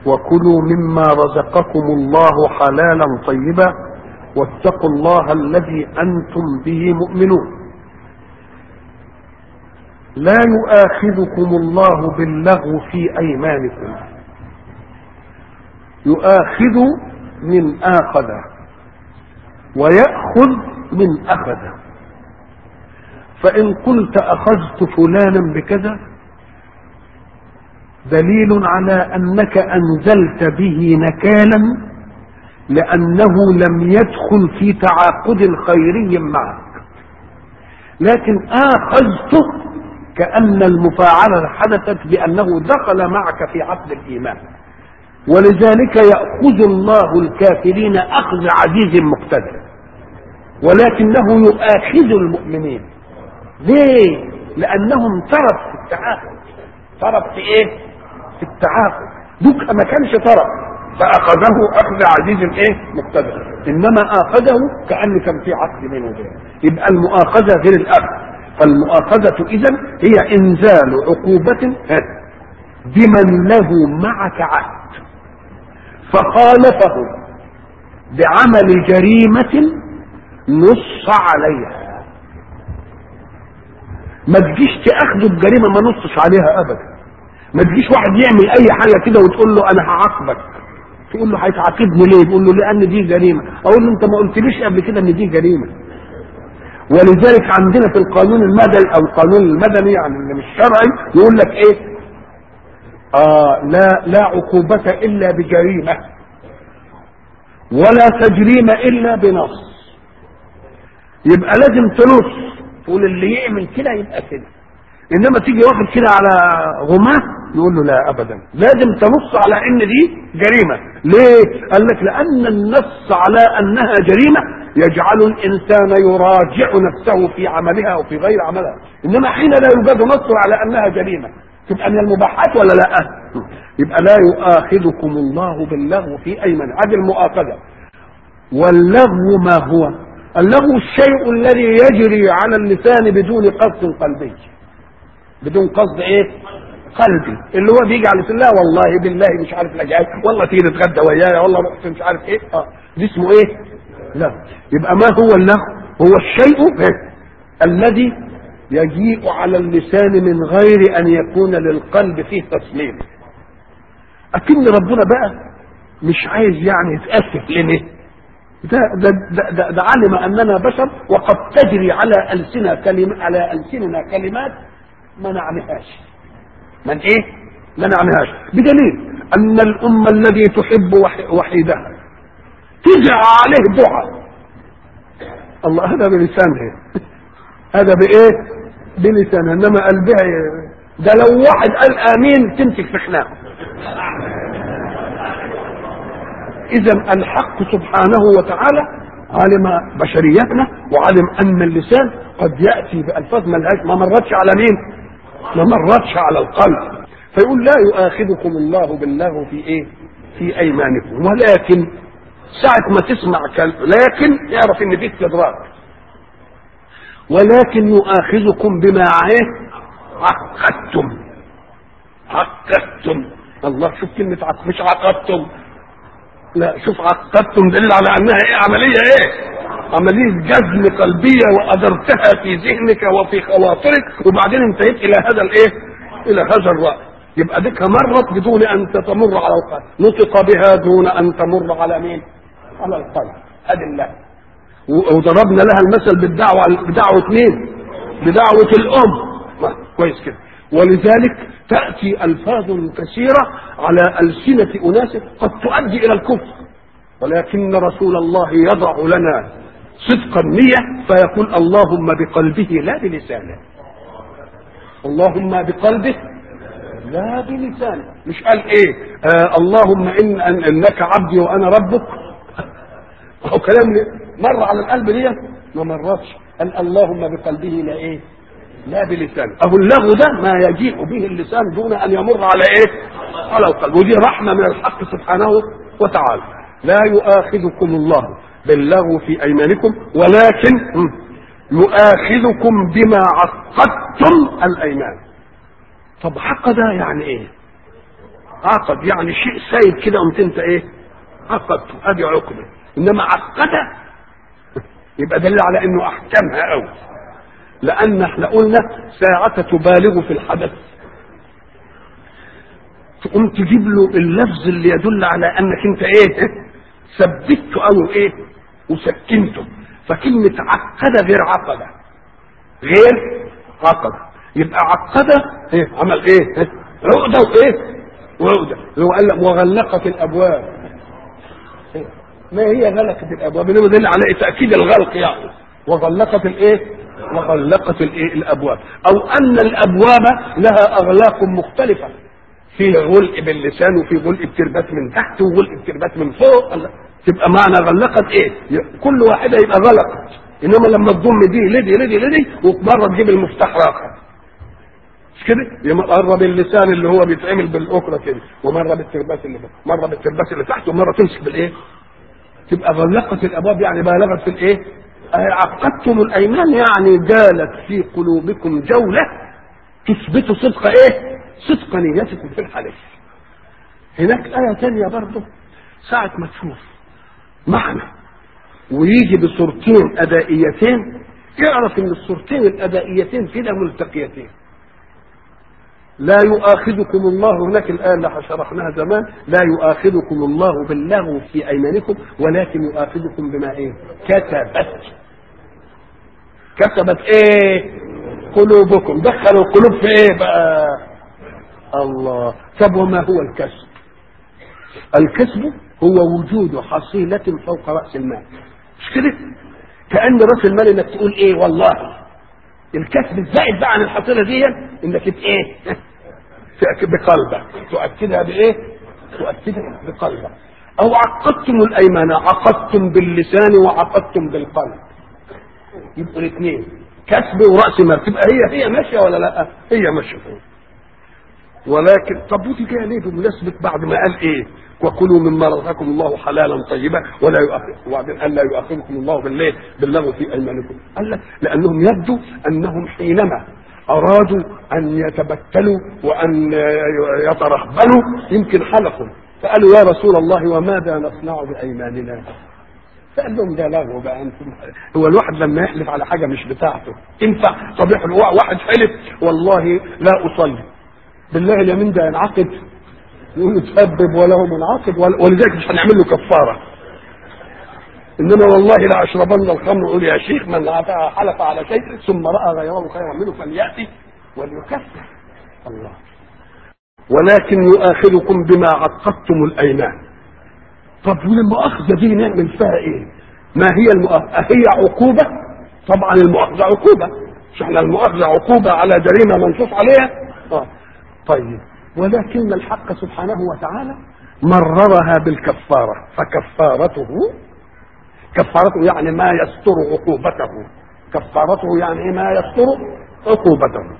وكلوا مما رزقكم الله حلالا طيبا واتقوا الله الذي انتم به مؤمنون لا يؤاخذكم الله باللغو في ايمانكم يؤاخذ من اخذ وياخذ من اخذ فان قلت اخذت فلانا بكذا دليل على انك انزلت به نكالا لانه لم يدخل في تعاقد خيري معك لكن اخذته كان المفاعله حدثت بانه دخل معك في عقد الايمان ولذلك ياخذ الله الكافرين اخذ عزيز مقتدر ولكنه يؤاخذ المؤمنين ليه لانهم طرف في التعاقد طرف في ايه في التعاقد دوك ما كانش طرف فاخذه اخذ عزيز ايه مقتدر انما اخذه كان كان في عقد بينه وبينه يبقى المؤاخذه غير الاخذ فالمؤاخذه اذا هي انزال عقوبه بمن له معك عهد فخالفه بعمل جريمه نص عليها ما تجيش تاخده بجريمه ما نصش عليها ابدا ما تجيش واحد يعمل اي حاجه كده وتقول له انا هعاقبك تقول له هيتعاقبني ليه يقول له لان دي جريمه اقول له انت ما قلتليش قبل كده ان دي جريمه ولذلك عندنا في القانون المدني او القانون المدني يعني اللي مش شرعي يقول لك ايه آه لا لا عقوبة إلا بجريمة ولا تجريم إلا بنص يبقى لازم تنص تقول اللي يعمل كده يبقى كده انما تيجي واحد كده على غماه يقول له لا ابدا لازم تنص على ان دي جريمه ليه قال لك لان النص على انها جريمه يجعل الانسان يراجع نفسه في عملها او في غير عملها انما حين لا يوجد نص على انها جريمه تبقى من المباحات ولا لا يبقى لا يؤاخذكم الله باللغو في ايمن هذه المؤاخذه واللغو ما هو اللغو الشيء الذي يجري على اللسان بدون قصد قلبي بدون قصد ايه قلبي اللي هو بيجي على لا والله بالله مش عارف لا جاي والله تيجي نتغدى ويايا والله رحت مش عارف ايه اه دي اسمه ايه لا يبقى ما هو اللغو هو الشيء إيه؟ الذي يجيء على اللسان من غير ان يكون للقلب فيه تسليم اكن ربنا بقى مش عايز يعني يتاسف لنا ده ده, ده, ده, ده علم اننا بشر وقد تجري على السنة كلمة على السننا كلمات ما نعنيهاش من ايه ما نعنيهاش بدليل ان الامه الذي تحب وحيدها تجرى عليه دعاء الله هذا بلسانه هذا بايه بلسانه انما قلبها ده لو واحد قال امين تمسك في خناقه اذا الحق سبحانه وتعالى علم بشريتنا وعلم ان اللسان قد ياتي بالفاظ ملهاش ما مرتش على مين ما مرتش على القلب فيقول لا يؤاخذكم الله بالله في ايه في ايمانكم ولكن ساعة ما تسمع كلام لكن اعرف ان في استدراك ولكن يؤاخذكم بما ايه عقدتم عقدتم الله شوف كلمة عقد مش عقدتم لا شوف عقدتم دليل على انها ايه عملية ايه عملية جزم قلبية وأدرتها في ذهنك وفي خواطرك وبعدين انتهيت إلى هذا الإيه؟ إلى هذا الرأي يبقى ديك مرت بدون أن تمر على القلب نطق بها دون أن تمر على مين؟ على القلب هذه الله وضربنا لها المثل بالدعوة بدعوة مين؟ بدعوة الأم كويس كده ولذلك تأتي ألفاظ كثيرة على ألسنة أناس قد تؤدي إلى الكفر ولكن رسول الله يضع لنا صدق النية فيقول اللهم بقلبه لا بلسانه اللهم بقلبه لا بلسانه مش قال ايه آه اللهم إن أن انك عبدي وانا ربك هو كلام مر على القلب دي ما مرتش قال اللهم بقلبه لا ايه لا بلسانه اهو اللغو ده ما يجيء به اللسان دون ان يمر على ايه على القلب ودي رحمه من الحق سبحانه وتعالى لا يؤاخذكم الله باللغو في ايمانكم ولكن يؤاخذكم بما عقدتم الايمان طب عقد يعني ايه عقد يعني شيء سايب كده قمت انت ايه عقدته ادي عقده انما عقده يبقى دليل على انه احكمها قوي لان احنا قلنا ساعة تبالغ في الحدث تقوم تجيب له اللفظ اللي يدل على انك انت ايه ثبته او ايه وسكنته فكلمة عقد غير عقد غير عقد يبقى عقد ايه عمل ايه إيه؟ عقدة وايه وعقدة هو قال لك وغلقت الابواب إيه؟ ما هي غلقت الابواب انما دل على تاكيد الغلق يعني وغلقت الايه وغلقت الايه الابواب او ان الابواب لها اغلاق مختلفه في غلق باللسان وفي غلق بتربات من تحت وغلق بتربات من فوق الله. تبقى معنى غلقت ايه كل واحده يبقى غلقت انما لما تضم دي لدي لدي لدي ومره تجيب المفتاح راقه مش كده مره باللسان اللي هو بيتعمل بالاخرى كده ومره بالترباس اللي فوق مره بالترباس اللي تحت ومره تمسك بالايه تبقى غلقت الابواب يعني بالغت في الايه عقدتم الايمان يعني جالت في قلوبكم جوله تثبت صدق ايه صدق نيتكم في الحلف هناك آية تانية برضه ساعة ما تشوف معنى ويجي بصورتين أدائيتين اعرف إن الصورتين الأدائيتين كده ملتقيتين لا يؤاخذكم الله هناك الآية اللي شرحناها زمان لا يؤاخذكم الله باللغو في أيمانكم ولكن يؤاخذكم بما إيه؟ كتبت كتبت إيه؟ قلوبكم دخلوا القلوب في إيه بقى؟ الله طب وما هو الكسب الكسب هو وجود حصيلة فوق رأس المال مش كده كأن رأس المال انك تقول ايه والله الكسب الزائد بقى عن الحصيلة دي انك ايه تأكد بقلبك تؤكدها بايه تؤكدها بقلبك او عقدتم الايمان عقدتم باللسان وعقدتم بالقلب يبقوا الاثنين كسب ورأس مال تبقى هي هي ماشية ولا لا هي ماشية ولكن طب ودي جايه ليه بمناسبه بعد ما قال ايه وكلوا مما رزقكم الله حلالا طيبا ولا يؤاخذ وبعدين قال لا يؤاخذكم الله بالليل باللغو في ايمانكم قال لك لانهم يبدو انهم حينما ارادوا ان يتبتلوا وان يترهبنوا يمكن حلفوا فقالوا يا رسول الله وماذا نصنع بايماننا فقال لهم ده لغو بقى انتم هو الواحد لما يحلف على حاجه مش بتاعته ينفع صبيح واحد حلف والله لا اصلي بالله اليمين ده ينعقد يقول له تسبب وله منعقد ولذلك مش هنعمل له كفاره انما والله لا اشربن الخمر يقول يا شيخ من حلف على شيء ثم راى غيره خيرا منه فلياتي وليكفر الله ولكن يؤاخذكم بما عقدتم الايمان طب والمؤاخذه دي نعمل فيها ايه؟ ما هي المؤاخذه؟ هي عقوبه؟ طبعا المؤاخذه عقوبه مش احنا المؤاخذه عقوبه على جريمه منصوص عليها؟ اه طيب ولكن الحق سبحانه وتعالى مررها بالكفارة فكفارته كفارته يعني ما يستر عقوبته كفارته يعني ما يستر عقوبته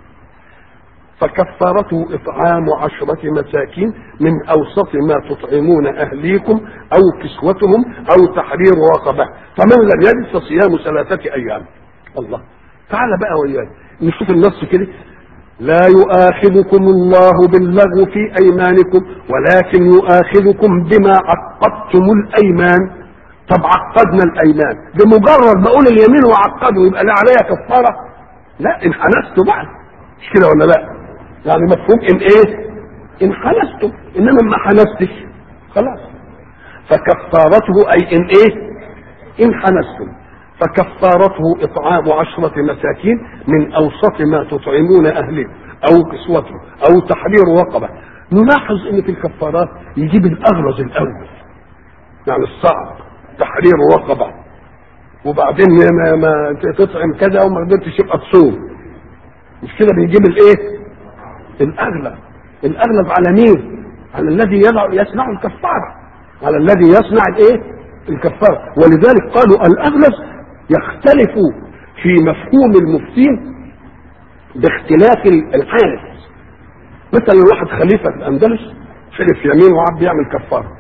فكفارته إطعام عشرة مساكين من أوسط ما تطعمون أهليكم أو كسوتهم أو تحرير رقبة فمن لم يجد فصيام ثلاثة أيام الله تعال بقى وياي نشوف النص كده لا يؤاخذكم الله باللغو في ايمانكم ولكن يؤاخذكم بما عقدتم الايمان طب عقدنا الايمان بمجرد ما اقول اليمين وعقده يبقى لا عليها كفاره لا ان حنستوا بقى مش كده ولا لا يعني مفهوم ان ايه ان حنستم انما ما حنستش خلاص فكفارته اي ان ايه ان حنستم فكفارته اطعام عشرة مساكين من اوسط ما تطعمون اهلكم او كسوتهم او تحرير رقبة نلاحظ ان في الكفارات يجيب الاغلظ الاول يعني الصعب تحرير رقبة وبعدين ما, ما تطعم كذا وما قدرتش يبقى تصوم مش كده بيجيب الايه الاغلب الاغلب على مين على الذي يضع يصنع الكفارة على الذي يصنع الايه الكفارة ولذلك قالوا الاغلب يختلف في مفهوم المفتين باختلاف الحالف مثلا واحد خليفة في الأندلس حلف يمين وعب يعمل كفارة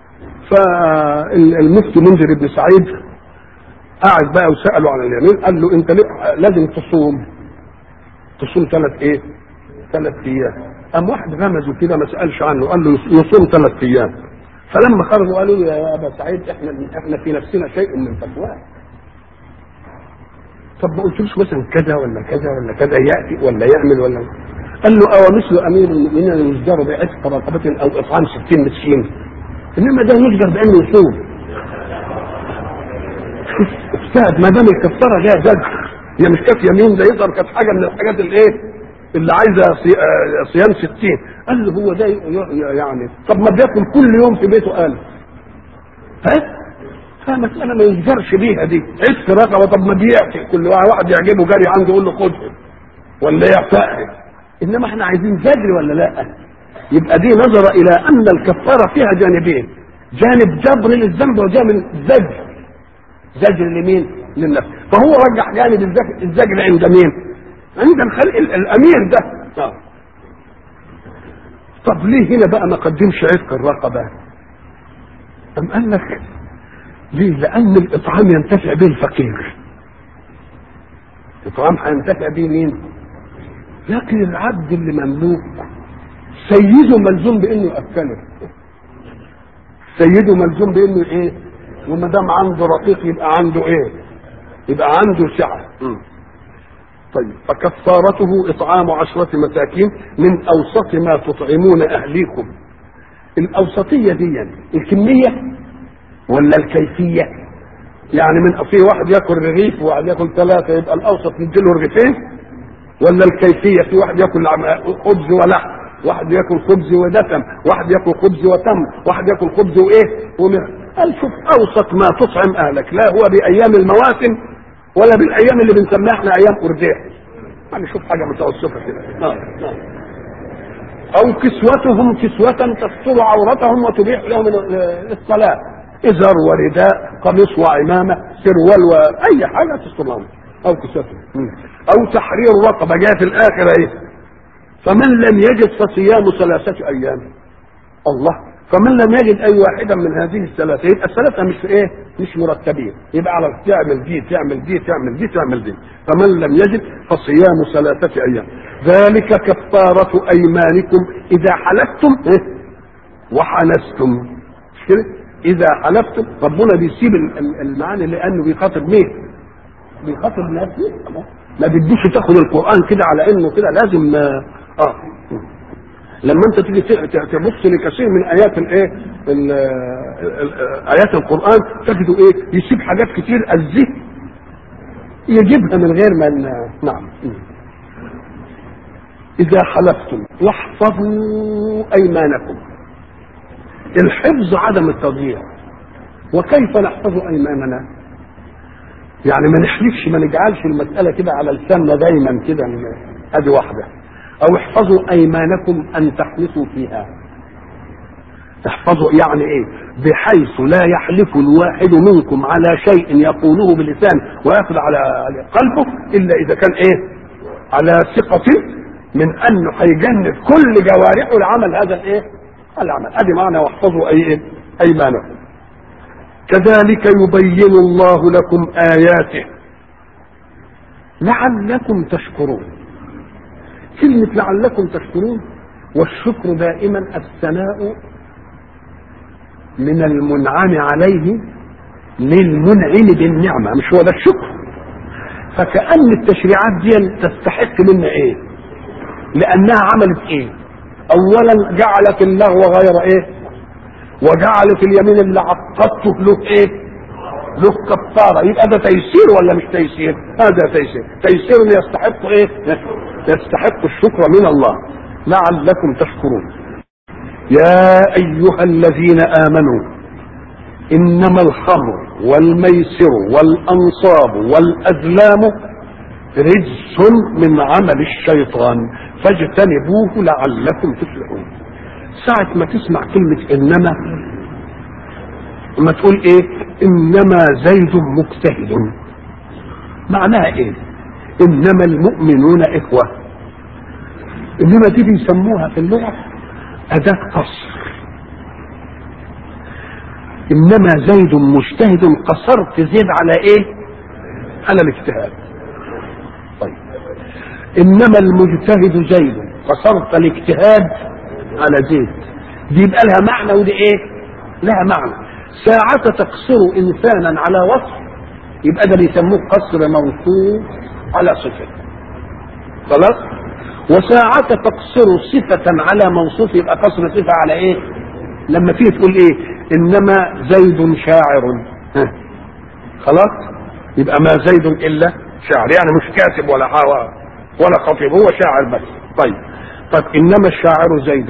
فالمفتي منذر بن سعيد قاعد بقى وسأله عن اليمين قال له انت لازم تصوم تصوم ثلاث ايه ثلاث ايام قام واحد غمزه كده ما سالش عنه قال له يصوم ثلاث ايام فلما خرجوا قالوا له يا ابا سعيد احنا احنا في نفسنا شيء من فتواه طب ما قلتلوش مثلا كذا ولا كذا ولا كذا ياتي ولا يعمل ولا قال له او مثل امير المؤمنين يجدر بعتق رقبه او اطعام 60 مسكين انما ده يجدر بانه يصوم اجتهد ما دام الكفاره جايه زجر هي مش كانت يمين ده يظهر كانت حاجه من الحاجات الايه اللي عايزه صي- آه، صيام 60 قال له هو ده ي- ي- يعني طب ما بياكل كل يوم في بيته قال ها فمسألة ما يجبرش بيها دي عشت رقبة طب ما بيعطي كل واحد يعجبه جري عنده يقول له خدها ولا يعتقد انما احنا عايزين زجر ولا لا يبقى دي نظر الى ان الكفارة فيها جانبين جانب جبر للذنب وجانب زجر زجر لمين للنفس فهو رجح جانب الزجر, الزجر عند مين عند الخلق ال- الامير ده آه. طب ليه هنا بقى ما قدمش عتق الرقبه أم قال لك ليه لأن الإطعام ينتفع به الفقير الإطعام هينتفع به مين لكن العبد اللي مملوك سيده ملزوم بانه ياكله سيده ملزوم بانه ايه وما دام عنده رقيق يبقى عنده ايه يبقى عنده سعه م. طيب فكفارته اطعام عشرة مساكين من اوسط ما تطعمون اهليكم الاوسطيه دي الكميه ولا الكيفيه يعني من في واحد ياكل رغيف وواحد ياكل ثلاثه يبقى الاوسط نديله رغيفين ولا الكيفيه في واحد ياكل عم- خبز ولحم واحد ياكل خبز ودسم واحد ياكل خبز وتمر واحد ياكل خبز وايه ومر قال شوف اوسط ما تطعم اهلك لا هو بايام المواسم ولا بالايام اللي بنسميها احنا ايام ارداء يعني شوف حاجه متوسطه كده آه. آه. او كسوتهم كسوة تستر عورتهم وتبيح لهم الصلاة ازار ورداء قميص وعمامة سروال واي حاجة تستر لهم او كسوتهم مم. او تحرير رقبة جاء في الاخر ايه فمن لم يجد فصيام ثلاثة ايام الله فمن لم يجد اي واحدة من هذه الثلاثة يبقى الثلاثة مش ايه مش مرتبين يبقى على تعمل دي تعمل دي تعمل دي تعمل دي فمن لم يجد فصيام ثلاثة ايام ذلك كفارة ايمانكم اذا حلفتم إيه؟ وحنستم مش كده اذا حلفتم ربنا بيسيب ال- ال- المعاني لانه بيخاطب مين بيخاطب نفسه ما بديش تاخد القران كده على انه كده لازم اه آه. لما انت تيجي ت- ت- تبص لكثير من ايات الايه ال- ال- ال- ايات القران تجدوا ايه يسيب حاجات كتير الذهن يجيبها من غير ما ن- نعم اذا حلفتم واحفظوا ايمانكم الحفظ عدم التضييع وكيف نحفظ ايماننا يعني ما نحلفش ما نجعلش المساله كده على لساننا دايما كده ادي واحده او احفظوا ايمانكم ان تحلفوا فيها احفظوا يعني ايه بحيث لا يحلف الواحد منكم على شيء يقوله بلسان وياخذ على على قلبه الا اذا كان ايه على ثقة من انه هيجند كل جوارحه لعمل هذا الايه العمل ادي معنى واحفظوا اي ايه ايمانكم كذلك يبين الله لكم اياته لعلكم تشكرون كلمة لعلكم تشكرون والشكر دائما الثناء من المنعم عليه للمنعم بالنعمة مش هو ده الشكر فكأن التشريعات دي تستحق منا ايه لأنها عملت ايه أولا جعلت اللغو غير ايه وجعلت اليمين اللي عقدته له ايه له كفاره يبقى ده تيسير ولا مش تيسير؟ هذا تيسير، تيسير يستحق ايه؟ يستحق الشكر من الله لعلكم تشكرون. يا ايها الذين امنوا انما الخمر والميسر والانصاب والازلام رجس من عمل الشيطان فاجتنبوه لعلكم تفلحون. ساعة ما تسمع كلمة انما ما تقول ايه انما زيد مجتهد معناها ايه انما المؤمنون اخوة انما دي بيسموها في اللغة اداة قصر انما زيد مجتهد قصرت زيد على ايه على الاجتهاد طيب انما المجتهد زيد قصرت الاجتهاد على زيد دي يبقى لها معنى ودي ايه لها معنى ساعة تقصر انسانا على وصف يبقى ده بيسموه قصر موصوف على صفة خلاص وساعة تقصر صفة على موصوف يبقى قصر صفة على ايه لما تيجي تقول ايه انما زيد شاعر ها. خلاص يبقى ما زيد الا شاعر يعني مش كاتب ولا حوا ولا خطيب هو شاعر بس طيب طب انما الشاعر زيد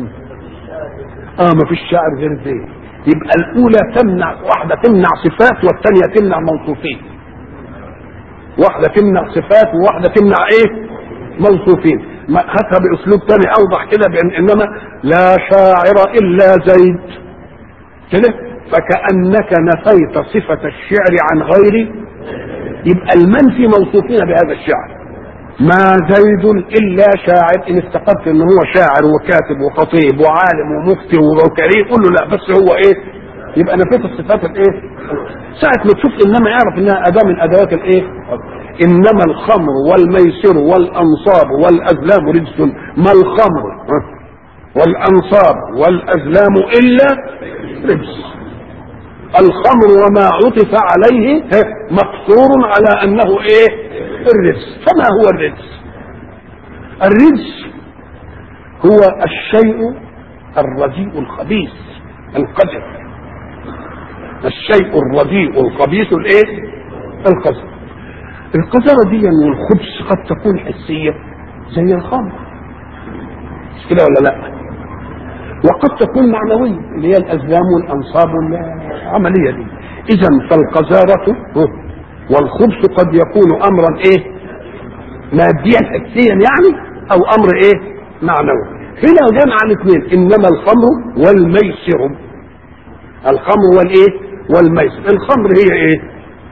اه ما فيش شاعر غير زيد يبقى الاولى تمنع واحده تمنع صفات والثانيه تمنع موصوفين واحده تمنع صفات وواحده تمنع ايه موصوفين ما- هاتها باسلوب ثاني اوضح كده بان انما لا شاعر الا زيد كده فكانك نفيت صفه الشعر عن غير يبقى المنفي موصوفين بهذا الشعر ما زيد الا شاعر ان افتقدت ان هو شاعر وكاتب وخطيب وعالم ومفتي وكريم قول له لا بس هو ايه يبقى نفيت الصفات الايه ساعة ما تشوف انما يعرف انها اداة من ادوات الايه انما الخمر والميسر والانصاب والازلام رجس ما الخمر ها؟ والانصاب والازلام الا رجس الخمر وما عطف عليه ها، مقصور على انه ايه الرجس فما هو الرجس الرجس هو الشيء الرديء الخبيث القذر الشيء الرديء الخبيث الايه القذر القذرة دي والخبث قد تكون حسية زي الخمر مش كده ولا لا وقد تكون معنوية اللي هي الأزلام والأنصاب والعملية دي إذا فالقذارة والخبث قد يكون أمرا إيه ماديا حسيا يعني أو أمر إيه معنوي هنا جمع الاثنين إنما الخمر والميسر الخمر والإيه والميسر الخمر هي إيه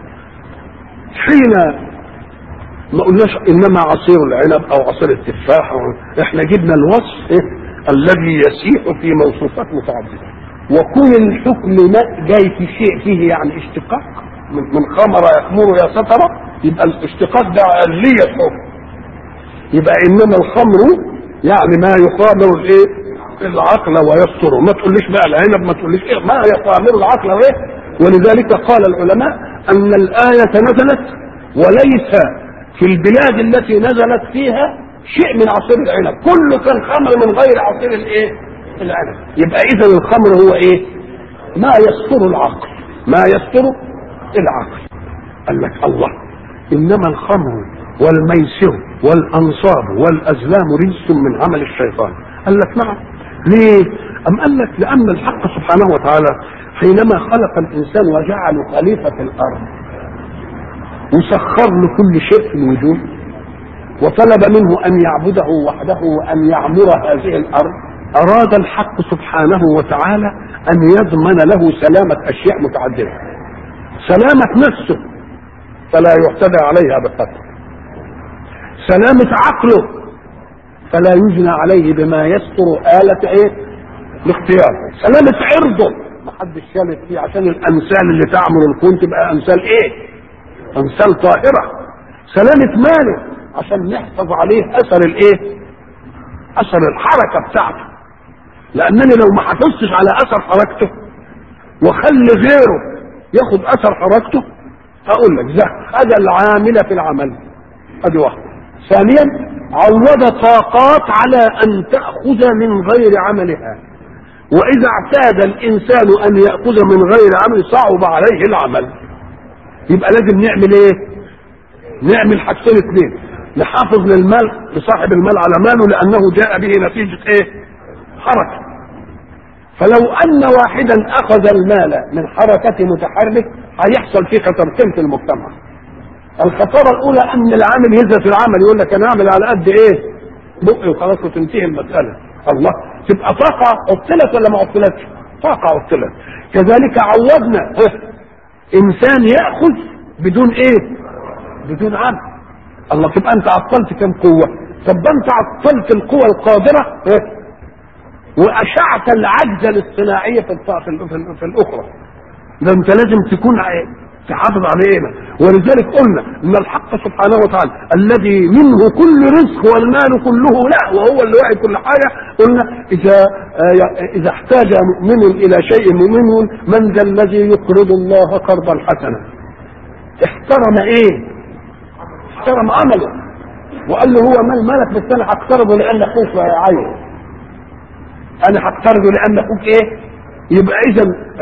حين ما قلناش انما عصير العنب او عصير التفاح أو احنا جبنا الوصف إيه؟ الذي يسيح في موصوفات متعدده وكون الحكم ما جاي في شيء فيه يعني اشتقاق من, من خمر يخمر يا سترة يبقى الاشتقاق ده علية حكم يبقى انما الخمر يعني ما يخامر الايه العقل ويستره ما تقوليش بقى العنب ما تقوليش ايه ما يخامر العقل وايه ولذلك قال العلماء ان الايه نزلت وليس في البلاد التي نزلت فيها شيء من عصير العنب كله كان خمر من غير عصير الايه العنب يبقى اذا الخمر هو ايه ما يستر العقل ما يستر العقل قال لك الله انما الخمر والميسر والانصاب والازلام رجس من عمل الشيطان قال لك نعم ليه ام قال لك لان الحق سبحانه وتعالى حينما خلق الانسان وجعله خليفه في الارض وسخر له كل شيء في الوجود وطلب منه ان يعبده وحده وان يعمر هذه الارض اراد الحق سبحانه وتعالى ان يضمن له سلامه اشياء متعدده سلامه نفسه فلا يعتدى عليها بالقتل سلامه عقله فلا يجنى عليه بما يستر آلة ايه الاختيار سلامة عرضه ما حدش شالت فيه عشان الامثال اللي تعمل الكون تبقى امثال ايه امثال طاهرة سلامة ماله عشان نحفظ عليه اثر الايه اثر الحركة بتاعته لانني لو ما حافظتش على اثر حركته وخلي غيره ياخد اثر حركته اقول لك ده هذا العامل في العمل ادي واحده ثانيا عوض طاقات على ان تاخذ من غير عملها واذا اعتاد الانسان ان ياخذ من غير عمل صعب عليه العمل يبقى لازم نعمل ايه نعمل حاجتين اثنين نحافظ للمال لصاحب المال على ماله لانه جاء به نتيجه ايه حركه فلو ان واحدا اخذ المال من حركه متحرك هيحصل فيه خطرتين في المجتمع الخطاره الاولى ان العامل يزهد في العمل يقول لك انا اعمل على قد ايه بقي وخلاص وتنتهي المساله الله تبقى طاقه عطلت ولا ما عطلتش طاقه عطلت كذلك عوضنا اه انسان ياخذ بدون ايه بدون عمل الله تبقى انت عطلت كم قوه طب انت عطلت القوى القادره اه واشعت العجز الاصطناعيه في, في, في, في الاخرى ده انت لازم تكون تحافظ علينا ولذلك قلنا ان الحق سبحانه وتعالى الذي منه كل رزق والمال كله له وهو اللي واعي كل حاجه قلنا اذا آه، اذا احتاج مؤمن الى شيء مؤمن من ذا الذي يقرض الله قرضا حسنا احترم ايه احترم عمله وقال له هو مال مالك بس انا هقترضه لان اخوك عايز انا هقترضه لان اخوك ايه يبقى اذا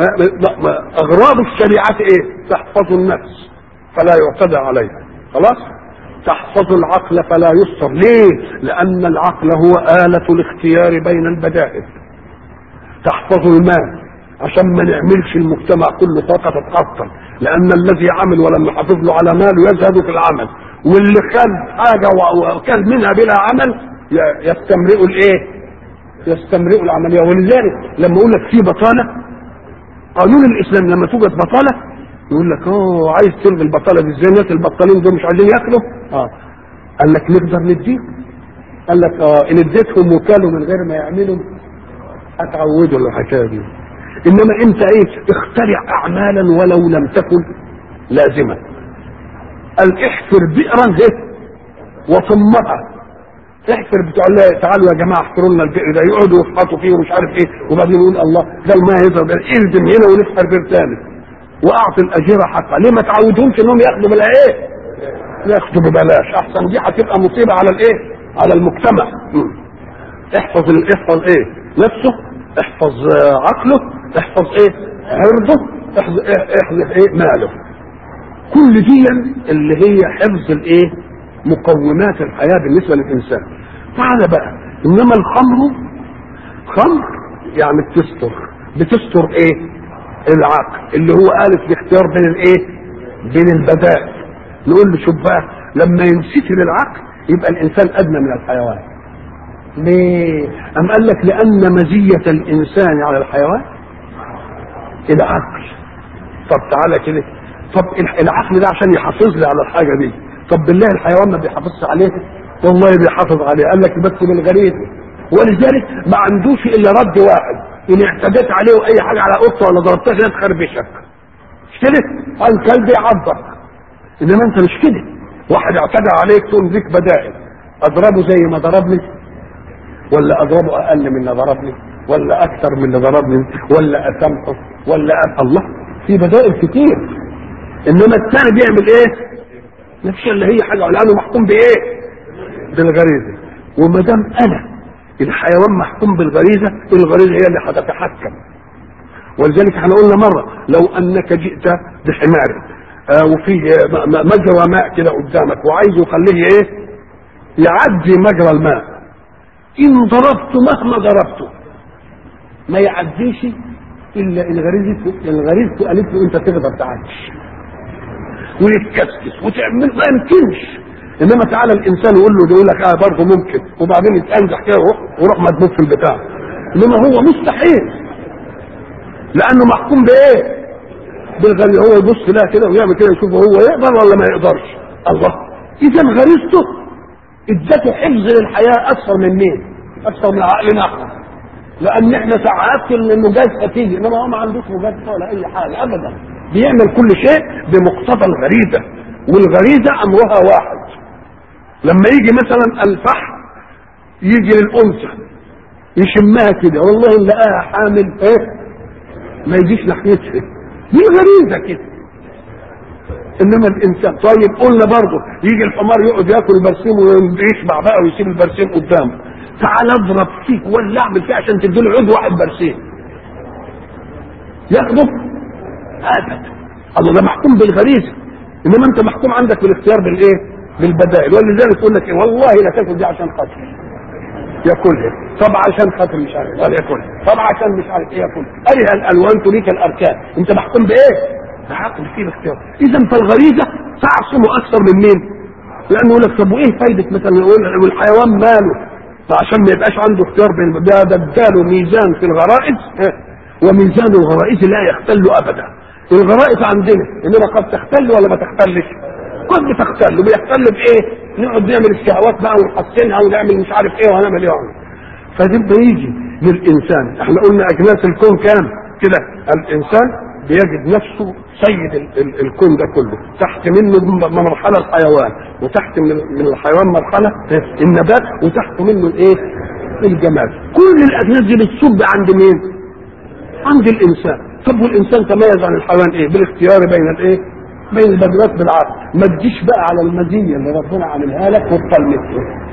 اغراض الشريعه ايه تحفظ النفس فلا يعتدى عليها خلاص تحفظ العقل فلا يسر ليه لان العقل هو آلة الاختيار بين البدائل تحفظ المال عشان ما نعملش المجتمع كله طاقة تتقطع لأن الذي عمل ولم يحافظ له على ماله يزهد في العمل واللي خد حاجة وكان منها بلا عمل يستمرئ الايه؟ يستمرئ العمليه ولذلك لما اقول لك في بطاله قانون الاسلام لما توجد بطاله يقول لك اه عايز تلغي البطاله دي ازاي الناس البطالين دول مش عايزين ياكلوا اه قال لك نقدر نديهم قال لك اه ان اديتهم وكالوا من غير ما يعملوا هتعودوا الحكايه دي انما انت ايه اخترع اعمالا ولو لم تكن لازمه قال احفر بئرا ايه وصمها احفر بتوع الله تعالوا يا جماعه احفروا لنا البئر ده يقعدوا يفحطوا فيه ومش عارف ايه وبعدين يقول الله ده الماء يضرب اردم هنا ونفحر بئر ثالث واعطي الاجير حقا ليه ما تعودهمش انهم ياخدوا بلا ايه؟ ياخدوا ببلاش احسن دي هتبقى مصيبه على الايه؟ على المجتمع م. احفظ ال- احفظ ايه؟ نفسه احفظ آه، عقله احفظ ايه؟ عرضه احفظ ايه, احفظ إيه؟ ماله كل دي اللي هي حفظ الايه؟ مقومات الحياه بالنسبه للانسان تعال بقى انما الخمر خمر يعني بتستر بتستر ايه العقل اللي هو آلة الاختيار بين الايه بين البدائل نقول له شوف بقى لما ينسفل العقل يبقى الانسان ادنى من الحيوان ليه ام قال لك لان مزية الانسان على الحيوان العقل طب تعالى كده طب العقل ده عشان يحافظ لي على الحاجه دي طب بالله الحيوان ما بيحافظش عليه والله بيحافظ عليه قال لك بس بالغريزه ولذلك ما عندوش الا رد واحد ان اعتديت عليه اي حاجه على قطه ولا ضربتها لا تخربشك مش كده؟ الكلب يعضك انما انت مش كده واحد اعتدى عليك تقوم ليك بدائل اضربه زي ما ضربني ولا اضربه اقل من اللي ضربني ولا اكثر من اللي ضربني ولا اسامحه ولا أب... الله في بدائل كتير انما الثاني بيعمل ايه؟ نفس اللي هي حاجه لانه محكوم بايه؟ بالغريزه وما دام انا الحيوان محكوم بالغريزه الغريزه هي اللي هتتحكم ولذلك احنا قلنا مره لو انك جئت بحمار آه وفي م- م- مجرى ماء كده قدامك وعايزه يخليه ايه؟ يعدي مجرى الماء ان ضربته مهما ضربته ما يعديش الا ان غريزته الغريزته قالت له انت تقدر تعدي ويتكسكس وتعمل ما يمكنش انما تعالى الانسان يقول له يقول لك اه برضه ممكن وبعدين يتنزح كده ويروح ويروح مدبوب في البتاع انما هو مستحيل لانه محكوم بايه؟ بالغني هو يبص لها كده ويعمل كده يشوف هو يقدر ولا ما يقدرش الله اذا غريزته ادته حفظ للحياه اكثر من مين؟ اكثر من عقلنا احنا لان احنا ساعات المجازفه تيجي انما هو ما عندوش مجازفه ولا اي حاجه ابدا بيعمل كل شيء بمقتضى الغريزه والغريزه امرها واحد لما يجي مثلا الفحم يجي للانثى يشمها كده والله ان لقاها حامل ايه ما يجيش ناحيتها دي غريزه كده انما الانسان طيب قلنا برضه يجي الحمار يقعد ياكل برسيم ويشبع بقى ويسيب البرسيم قدامه تعال اضرب فيك ولا اعمل فيه عشان تديله عود واحد برسيم ياخده ابدا الله ده محكوم بالغريزه انما انت محكوم عندك بالاختيار بالايه بالبدائل ولذلك يقول لك إيه؟ والله لا تاكل دي عشان خاطر ياكلها طب عشان خاطر مش عارف قال ياكلها طب عشان مش عارف ايه ياكلها ارها الالوان تليك الاركان انت محكوم بايه بعقل فيه الاختيار اذا فالغريزه تعصم اكثر من مين لانه يقول لك طب وايه فايده مثلا يقول والحيوان ماله فعشان ما يبقاش عنده اختيار بين ده ده اداله ميزان في الغرائز ها، وميزان الغرائز لا يختل ابدا الغرائز عندنا انما قد تختل ولا ما تختلش قد بتختل وبيختل بايه نقعد نعمل الشهوات بقى ونحسنها ونعمل مش عارف ايه ونعمل ايه ونعمل. فده بيجي للانسان احنا قلنا اجناس الكون كام كده الانسان بيجد نفسه سيد ال- ال- الكون ده كله تحت منه م- مرحله الحيوان وتحت من من الحيوان مرحله النبات وتحت منه الايه الجمال كل الاجناس دي بتصب عند مين عند الانسان طب والانسان تميز عن الحيوان ايه بالاختيار بين الايه بين البدوات بالعقل ما تجيش بقى على المزيه اللي ربنا عاملها لك وتطلقها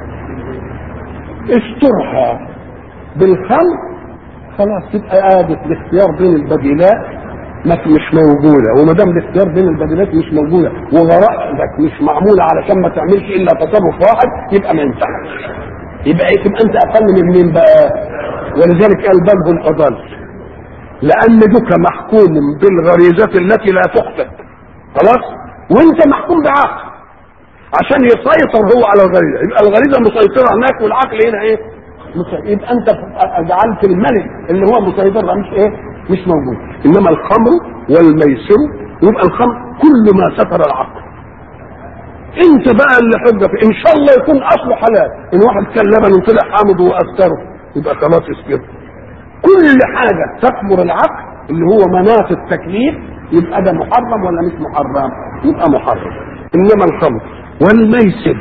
استرها بالخلق خلاص تبقى قاعدة الاختيار بين البديلات ما مش موجودة وما دام الاختيار بين البديلات مش موجودة وغرائزك مش معمولة علشان ما تعملش إلا تصرف واحد يبقى ما ينفعش يبقى إيه تبقى أنت أقل من مين بقى ولذلك قال بل هم أضل لأن دك محكوم بالغريزة التي لا تخطئ خلاص وأنت محكوم بعقل عشان يسيطر هو على الغريزة يبقى الغريزة مسيطرة هناك والعقل هنا إيه مسيطر. يبقى أنت جعلت الملك اللي هو مسيطر ده مش إيه مش موجود انما الخمر والميسر يبقى الخمر كل ما ستر العقل انت بقى اللي حجه في ان شاء الله يكون اصله حلال ان واحد كان لبن وطلع حامض واثره يبقى خلاص اسكت كل حاجه تكبر العقل اللي هو مناط التكليف يبقى ده محرم ولا مش محرم يبقى محرم انما الخمر والميسر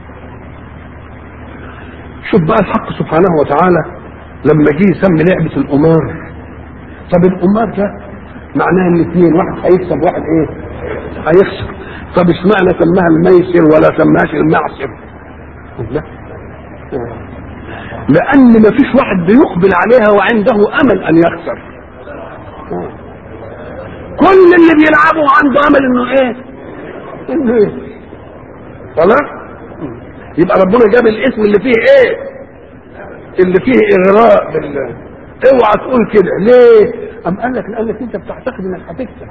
شوف بقى الحق سبحانه وتعالى لما جه يسمي لعبه القمار طب القمار ده معناها ان اثنين واحد هيكسب واحد ايه هيخسر طب اشمعنى سماها الميسر ولا سماهاش المعسر لا لان ما فيش واحد بيقبل عليها وعنده امل ان يخسر كل اللي بيلعبوا عنده امل انه ايه انه ايه خلاص يبقى ربنا جاب الاسم اللي فيه ايه اللي فيه اغراء بالله اوعى تقول كده ليه ام قال لك لانك انت بتعتقد انك هتكسب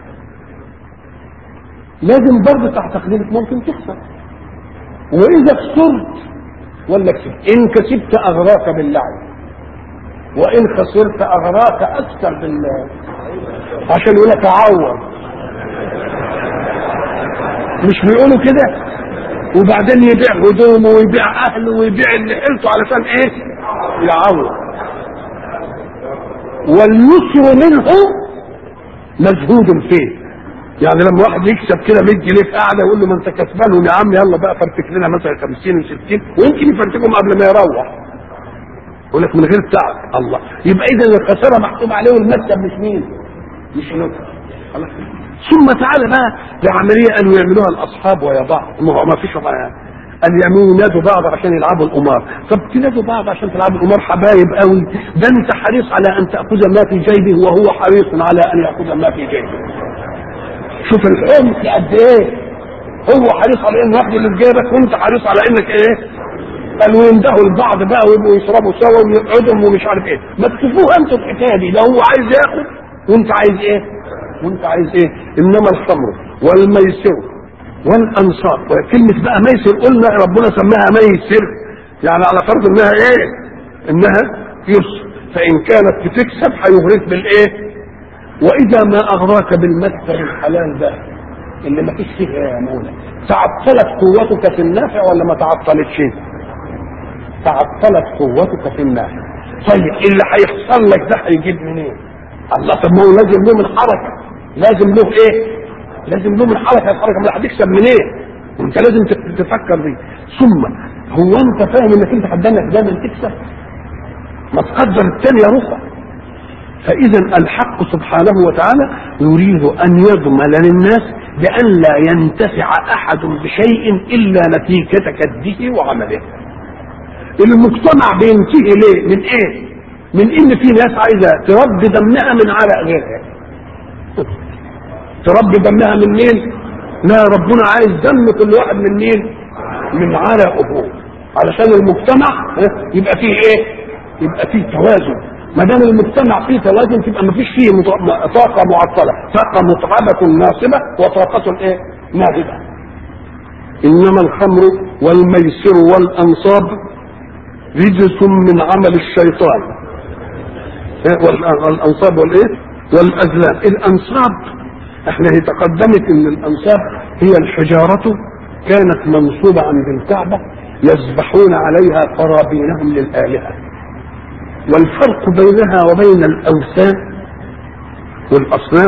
لازم برضه تعتقد انك ممكن تخسر واذا خسرت ولا كسبت ان كسبت اغراك باللعب وان خسرت اغراك اكثر بالله عشان يقول لك اعور مش بيقولوا كده وبعدين يبيع هدومه ويبيع اهله ويبيع اللي حيلته علشان ايه يعور واليسر منه مجهود فيه يعني لما واحد يكسب كده 100 جنيه في قاعده يقول له ما انت كسبان يا عم يلا بقى فرتك لنا مثلا 50 و60 ويمكن يفرتكم قبل ما يروح يقول لك من غير تعب الله يبقى اذا الخساره محسوب عليه والمكسب مش مين؟ مش نكسب خلاص ثم تعالى بقى لعمليه قالوا يعملوها الاصحاب ويا بعض ما هو ما فيش قال يعملوا ينادوا بعض عشان يلعبوا القمار طب تنادوا بعض عشان تلعبوا القمار حبايب قوي ده انت حريص على ان تاخذ ما في جيبه وهو حريص على ان ياخذ ما في جيبه شوف الحمق قد ايه هو حريص على انه ياخد اللي في جيبك وانت حريص على انك ايه قالوا يندهوا البعض بقى ويبقوا يشربوا سوا ويقعدوا ومش عارف ايه ما تشوفوها انتوا الحكايه دي ده هو عايز ياخد وانت عايز ايه وانت عايز ايه انما الخمر والميسر والانصار كلمه بقى ميسر قلنا ربنا سماها ميسر يعني على فرض انها ايه انها يسر فان كانت بتكسب هيغريك بالايه واذا ما اغراك بالمكسب الحلال ده اللي ما فيش فيه يا مولانا تعطلت قوتك في النافع ولا ما تعطلتش تعطلت قوتك في النافع طيب اللي هيحصل لك ده هيجيب منين الله طب ما هو لازم له من حركه لازم له ايه لازم له من حركه الحركه ما هتكسب منين انت لازم تفكر دي ثم هو انت فاهم انك انت قدامك دايما تكسب ما تقدر الثاني رفع فاذا الحق سبحانه وتعالى يريد ان يضمن للناس بان لا ينتفع احد بشيء الا نتيجه كده وعمله المجتمع بينتهي ليه من ايه من ان في ناس عايزه تربي دمها من عرق غيرها تربي دمها من مين لا ربنا عايز دم كل واحد من مين من عرقه علشان المجتمع يبقى فيه ايه يبقى فيه توازن ما دام المجتمع فيه توازن تبقى ما فيش فيه طاقه معطله طاقه متعبه ناصبه وطاقه ايه ناهبه انما الخمر والميسر والانصاب رجس من عمل الشيطان والانصاب والايه والازلام الانصاب احنا هي تقدمت ان الانصاب هي الحجاره كانت منصوبه عند الكعبه يذبحون عليها قرابينهم للالهه والفرق بينها وبين الاوثان والاصنام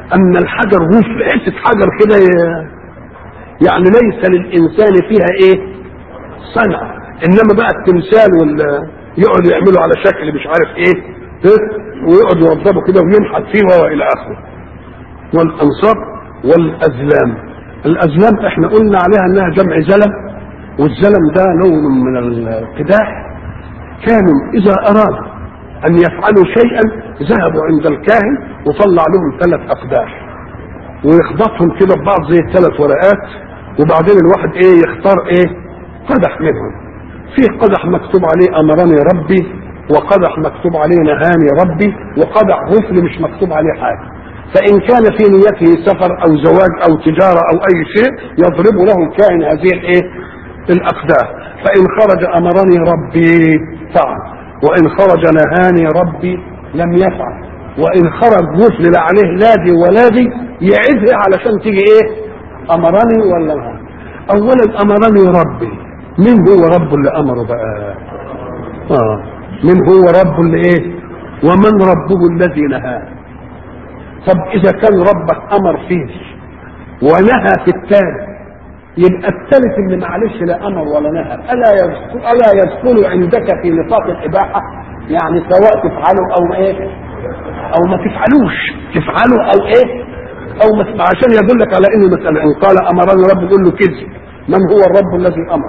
ان الحجر وش حته حجر كده ي- يعني ليس للانسان فيها ايه صنع انما بقى التمثال وال يقعدوا يعملوا على شكل مش عارف ايه إيه؟ ويقعدوا يوضبوا كده وينحت فيه والى اخره والانصاب والازلام الازلام احنا قلنا عليها انها جمع زلم والزلم ده لون من القداح كانوا اذا ارادوا ان يفعلوا شيئا ذهبوا عند الكاهن وطلع لهم ثلاث اقداح ويخبطهم كده ببعض زي الثلاث ورقات وبعدين الواحد ايه يختار ايه قدح منهم فيه قدح مكتوب عليه امرني ربي وقدح مكتوب عليه نهاني ربي وقدح غفل مش مكتوب عليه حاجه فان كان في نيته سفر او زواج او تجاره او اي شيء يضرب له الكائن هذه الايه الاقداح فان خرج امرني ربي فعل وان خرج نهاني ربي لم يفعل وان خرج غفل لا عليه نادي ولادي يعيدها علشان تيجي ايه امرني ولا لا اولا امرني ربي مين هو رب اللي امره بقى اه من هو رب اللي ايه ومن ربه الذي نهاه طب اذا كان ربك امر فيه ونهى في الثاني يبقى الثالث اللي معلش لا امر ولا نهى الا يدخل الا يدخل عندك في نطاق الاباحه يعني سواء تفعله او ايه او ما تفعلوش تفعله او ايه او ما تفعل عشان يدلك على ان المساله ان قال امرني رب قل له كذب من هو الرب الذي امر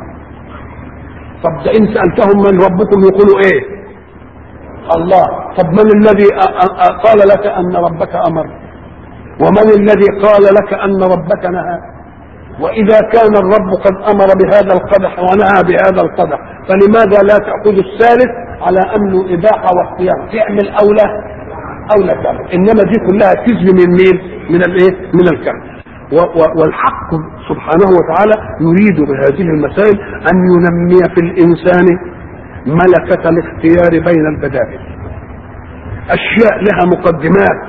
طب ده ان سالتهم من ربكم يقولوا ايه الله طب من الذي أ- أ- أ- قال لك ان ربك امر ومن الذي قال لك ان ربك نهى واذا كان الرب قد امر بهذا القدح ونهى بهذا القدح فلماذا لا تاخذ الثالث على انه اباحه واختيار تعمل او لا او لا تعمل انما دي كلها كذب من مين من الايه من الكهف و- و- والحق سبحانه وتعالى يريد بهذه المسائل ان ينمي في الانسان ملكة الاختيار بين البدائل اشياء لها مقدمات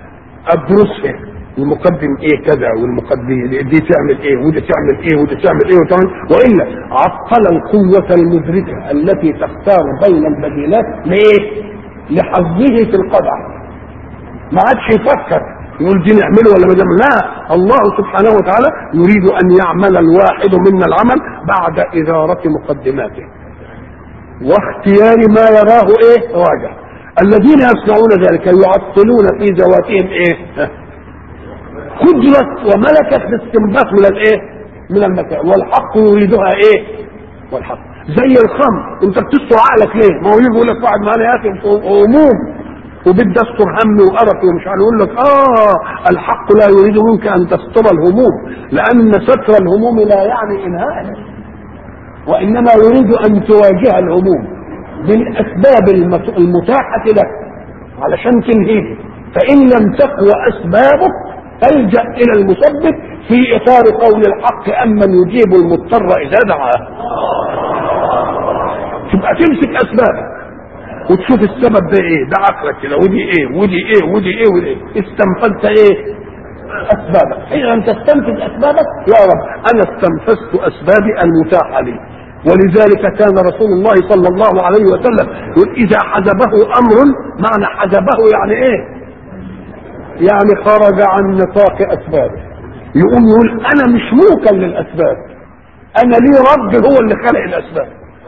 ادرسها المقدم ايه كذا والمقدم دي تعمل ايه ودي تعمل ايه ودي تعمل ايه وتعمل والا عطل القوة المدركة التي تختار بين البديلات لايه؟ لحظه في القدر ما عادش يفكر يقول دي نعمله ولا ما نعمل لا الله سبحانه وتعالى يريد ان يعمل الواحد منا العمل بعد ادارة مقدماته واختيار ما يراه ايه راجع الذين يصنعون ذلك يعطلون في ذواتهم ايه قدرة وملكة الاستنباط من الايه من المكان والحق يريدها ايه والحق زي الخمر انت بتستر عقلك ليه ما هو يجي يقول لك واحد معانا يا اخي هموم وبدي استر همي وقرفي ومش عارف يقول لك اه الحق لا يريد منك ان تستر الهموم لان ستر الهموم لا يعني انهائها وانما يريد ان تواجه الهموم بالاسباب المت- المتاحه لك علشان تنهيه فان لم تقوى اسبابك الجا الى المسبب في اطار قول الحق امن يجيب المضطر اذا دعاه تبقى تمسك اسبابك وتشوف السبب ده ايه ده عقلك كده ودي ايه ودي ايه ودي ايه ودي ايه استنفذت ايه اسبابك حين ان تستنفذ اسبابك يا رب انا استنفذت اسبابي المتاحه لي ولذلك كان رسول الله صلى الله عليه وسلم يقول اذا حجبه امر معنى حجبه يعني ايه يعني خرج عن نطاق اسبابه يقوم يقول انا مش موكل للاسباب انا لي رب هو اللي خلق الاسباب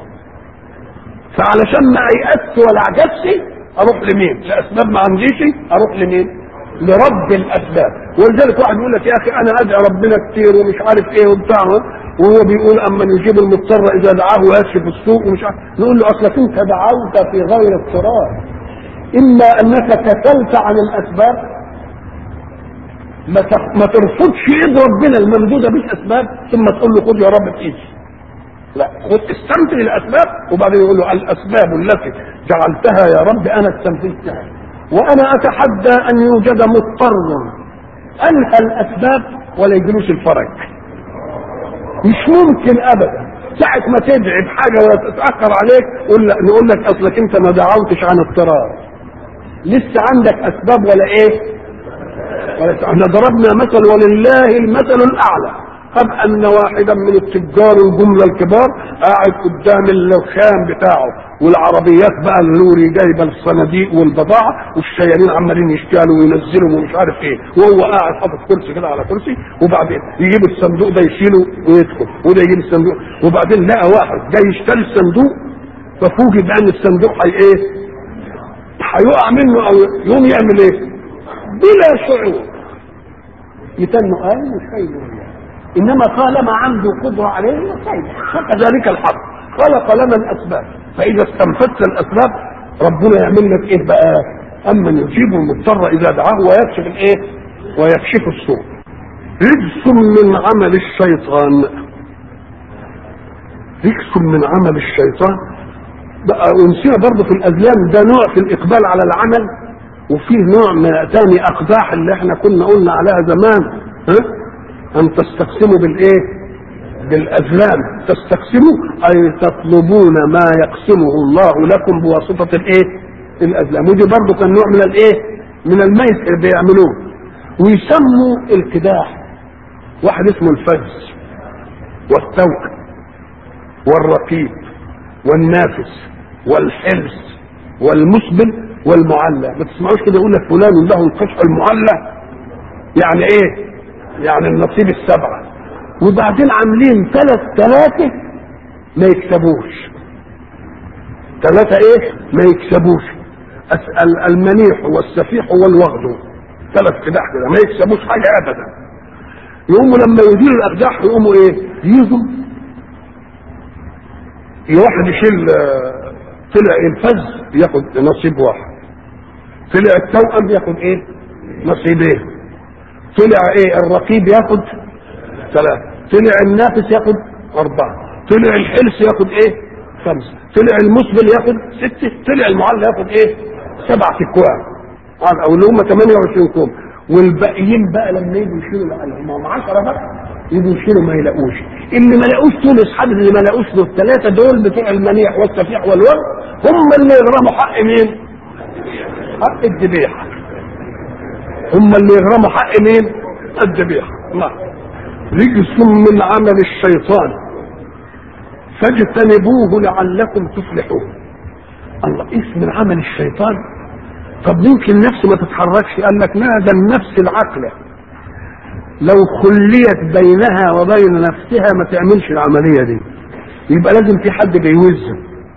فعلشان ما ايأست ولا عجزش اروح لمين لاسباب ما عنديش اروح لمين لرب الاسباب ولذلك واحد يقول لك يا اخي انا ادعي ربنا كتير ومش عارف ايه وبتاع وهو بيقول اما يجيب المضطر اذا دعاه ويكشف السوء ومش عارف نقول له اصلك انت دعوت في غير اضطرار اما انك كسلت عن الاسباب ما ت- ما ترفضش ايد ربنا الممدوده بالاسباب ثم تقول له خد يا رب بايدي لا خد استمتع الاسباب وبعدين يقول له الاسباب التي جعلتها يا رب انا استنفذتها وانا اتحدى ان يوجد مضطر انهى الاسباب ولا يجلوش الفرج مش ممكن ابدا ساعة ما تدعي بحاجة ولا تتأخر عليك قول لك نقول لك اصلك انت ما دعوتش عن اضطرار لسه عندك اسباب ولا ايه ولا احنا ضربنا مثل ولله المثل الاعلى أم أن واحدا من التجار الجملة الكبار قاعد قدام اللوخان بتاعه والعربيات بقى اللوري جايبة الصناديق والبضاعة والشيالين عمالين يشتغلوا وينزلوا ومش عارف ايه وهو قاعد حاطط كرسي كده على كرسي وبعدين يجيب الصندوق ده يشيله ويدخل وده يجيب الصندوق وبعدين لقى واحد جاي يشتري الصندوق ففوجئ بأن الصندوق هي ايه؟ هيقع منه او يقوم يعمل ايه؟ بلا شعور يتنوا قال مش هيقول انما طالما عنده قدره عليه خير فكذلك الحق خلق لنا الاسباب فاذا استنفذت الاسباب ربنا يعمل لك ايه بقى اما يجيب المضطر اذا دعاه ويكشف الايه ويكشف السوء رجس من عمل الشيطان رجس من عمل الشيطان بقى ونسينا برضه في الاذلام ده نوع في الاقبال على العمل وفيه نوع من تاني اقداح اللي احنا كنا قلنا عليها زمان ها ان تستقسموا بالايه بالازلام تستقسموا اي تطلبون ما يقسمه الله لكم بواسطه الايه الازلام ودي برضه كان نوع من الايه من الميت اللي بيعملوه ويسموا الكداح واحد اسمه الفز والتوأم والرقيب والنافس والحرص والمسبل والمعلى ما تسمعوش كده يقول لك فلان له القشع المعلى يعني ايه يعني النصيب السبعة وبعدين عاملين ثلاث ثلاثة ما يكسبوش ثلاثة ايه ما يكسبوش المنيح والسفيح والوغد ثلاث قداح كده ما يكسبوش حاجة ابدا يقوموا لما يديروا الاقداح يقوموا ايه يجوا واحد يشيل طلع الفز ياخد نصيب واحد طلع التوأم ياخد ايه نصيبين طلع ايه الرقيب ياخد ثلاثة طلع النافس ياخد أربعة طلع الحلس ياخد ايه خمسة طلع المسبل ياخد ستة طلع المعلى ياخد ايه سبعة اكوام او اللي هم 28 كوم والباقيين بقى لما يجوا يشيلوا ما هم 10 بقى يجوا يشيلوا ما يلاقوش اللي ما لاقوش دول اصحاب اللي ما لاقوش دول الثلاثه دول بتوع المنيح والسفيح والورد هم اللي يغرموا حق مين؟ حق الذبيحه هم اللي يغرموا حق مين؟ الذبيحه نعم رجس من عمل الشيطان فاجتنبوه لعلكم تفلحون الله اسم عمل الشيطان طب يمكن النفس ما تتحركش قال لك لا ده النفس العقله لو خليت بينها وبين نفسها ما تعملش العمليه دي يبقى لازم في حد بيوزن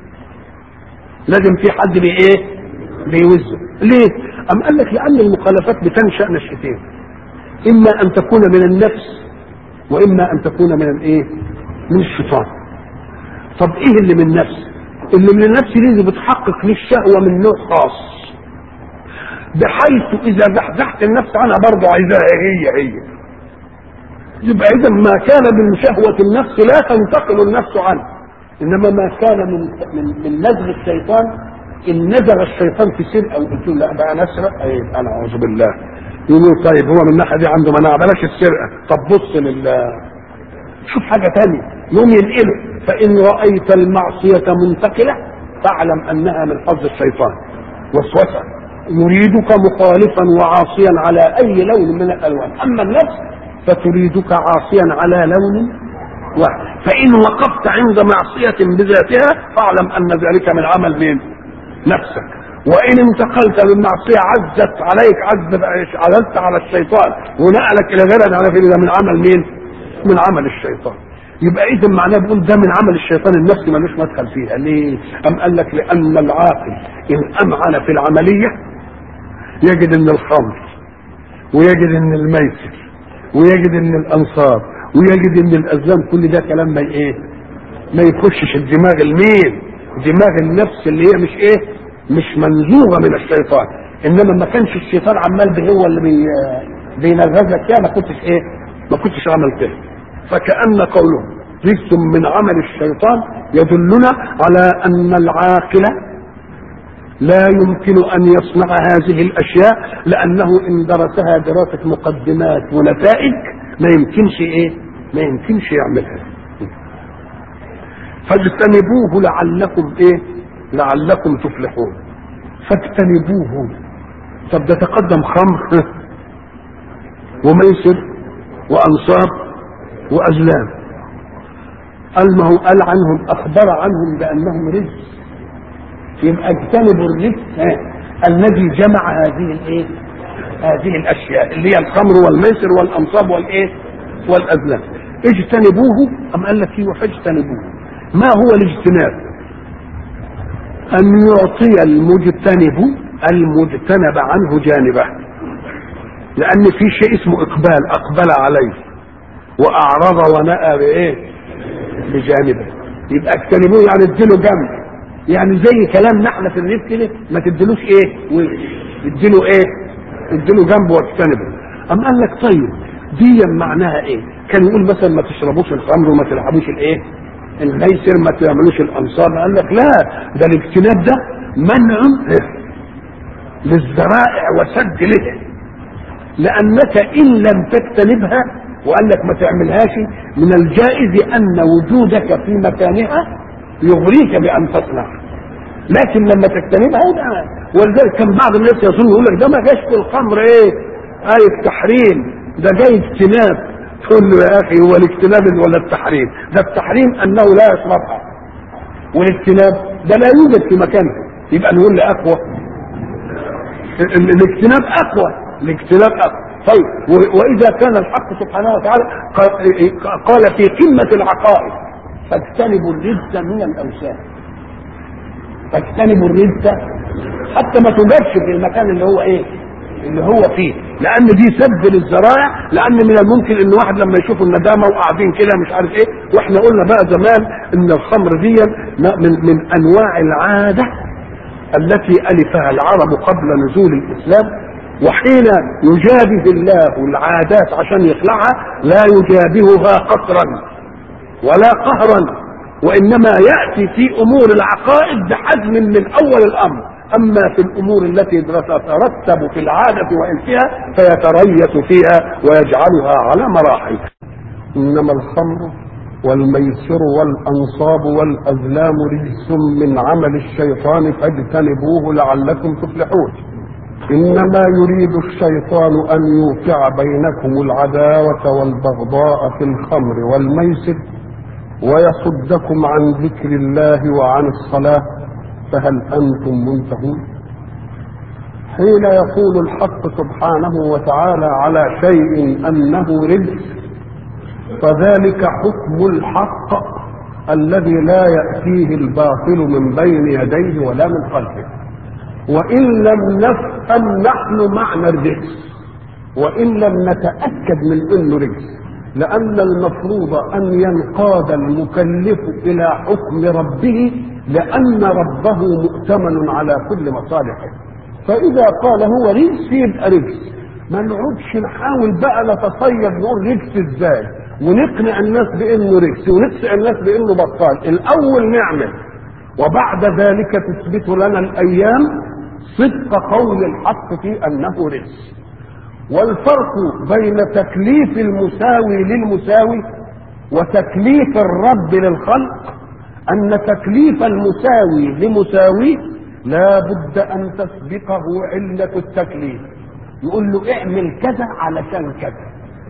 لازم في حد بي ايه بيوزن ليه ام قال لك لان المخالفات بتنشا نشأتين اما ان تكون من النفس واما ان تكون من الايه من الشيطان طب ايه اللي من النفس اللي من النفس دي اللي بتحقق للشهوه من نوع خاص بحيث اذا زحزحت النفس عنها برضه عايزاها هي هي يبقى اذا ما كان من شهوه النفس لا تنتقل النفس عنه انما ما كان من من, من نزغ الشيطان ان نزغ الشيطان في سرقه وقلت له لا بقى انا اسرق اي انا اعوذ بالله يقول طيب هو من الناحيه دي عنده مناعه بلاش السرقه طب بص لل شوف حاجه ثانيه يوم ينقله فان رايت المعصيه منتقله فاعلم انها من حظ الشيطان وسوسه يريدك مخالفا وعاصيا على اي لون من الالوان اما النفس فتريدك عاصيا على لون واحد فان وقفت عند معصيه بذاتها فاعلم ان ذلك من عمل مين نفسك وان انتقلت من معصيه عزت عليك عز عزلت على الشيطان ونقلك الى غيرها على ده من عمل مين من عمل الشيطان يبقى اذا معناه بيقول ده من عمل الشيطان النفسي ملوش مدخل فيها ليه؟ ام قال لك لان العاقل ان امعن في العمليه يجد ان الخمر ويجد ان الميسر ويجد ان الانصار ويجد ان الازلام كل ده كلام ما ايه ما يخشش الدماغ المين دماغ النفس اللي هي مش ايه مش منزوغه من الشيطان انما ما كانش الشيطان عمال به هو اللي بي بينغزك فيها ما كنتش ايه ما كنتش عمل كده فكأن قوله رجس من عمل الشيطان يدلنا على ان العاقل لا يمكن ان يصنع هذه الاشياء لانه ان درسها دراسه مقدمات ونتائج ما يمكنش ايه ما يمكنش يعملها فاجتنبوه لعلكم ايه لعلكم تفلحون فاجتنبوه طب ده تقدم خمر وميسر وانصاب وازلام قال ما هو قال عنهم اخبر عنهم بانهم رجس يبقى اجتنبوا الرجس ها، الذي جمع هذه الايه هذه الاشياء اللي هي الخمر والميسر والانصاب والايه والازلام اجتنبوه ام قال لك ايوه فاجتنبوه ما هو الاجتناب ان يعطي المجتنب المجتنب عنه جانبه لان في شيء اسمه اقبال اقبل عليه واعرض ونأى بايه بجانبه يبقى اجتنبوه يعني اديله جنب يعني زي كلام نحن في الريف كده ما تديلوش ايه وش اديله ايه اديله جنب واجتنبه ام قال لك طيب دي معناها ايه كان يقول مثلا ما تشربوش الخمر وما تلعبوش الايه الميسر ما تعملوش الانصاب قال لك لا ده الاجتناب ده منع للذرائع وسد لها لانك ان لم تجتنبها وقال لك ما تعملهاش من الجائز ان وجودك في مكانها يغريك بان تصنع لكن لما تجتنبها يبقى ولذلك كان بعض الناس يظن يقول لك ده ما جاش في الخمر ايه آية تحريم ده جاي اجتناب تقول له يا اخي هو الاجتناب ولا التحريم ده التحريم انه لا يشربها والاجتناب ده لا يوجد في مكانها يبقى نقول له اقوى ال- ال- الاجتناب اقوى الاجتناب اقوى طيب و- واذا كان الحق سبحانه وتعالى ق- قال في قمه العقائد فاجتنبوا الرجس من الاوثان فاجتنبوا الرجس حتى ما توجدش في المكان اللي هو ايه اللي هو فيه لان دي سد للذرائع لان من الممكن ان واحد لما يشوف الندامه وقاعدين كده مش عارف ايه واحنا قلنا بقى زمان ان الخمر دي من من انواع العاده التي الفها العرب قبل نزول الاسلام وحين يجابه الله العادات عشان يخلعها لا يجابهها قطرا ولا قهرا وانما ياتي في امور العقائد بحزم من اول الامر اما في الامور التي تترتب في العاده والفها فيتريث فيها ويجعلها على مراحل انما الخمر والميسر والانصاب والازلام رجس من عمل الشيطان فاجتنبوه لعلكم تفلحون انما يريد الشيطان ان يوقع بينكم العداوه والبغضاء في الخمر والميسر ويصدكم عن ذكر الله وعن الصلاه فهل انتم منتهون حين يقول الحق سبحانه وتعالى على شيء انه رجس فذلك حكم الحق الذي لا ياتيه الباطل من بين يديه ولا من خلفه وان لم نفهم نحن معنى الرجس وان لم نتاكد من انه رجس لان المفروض ان ينقاد المكلف الى حكم ربه لان ربه مؤتمن على كل مصالحه فاذا قال هو رجس يبقى رجس ما نقعدش نحاول بقى نتصيد نقول رجس ازاي ونقنع الناس بانه رجس ونقنع الناس بانه بطال الاول نعمل وبعد ذلك تثبت لنا الايام صدق قول الحق في انه رجس والفرق بين تكليف المساوي للمساوي وتكليف الرب للخلق ان تكليف المساوي لمساويه لا بد ان تسبقه علة التكليف يقول له اعمل كذا علشان كذا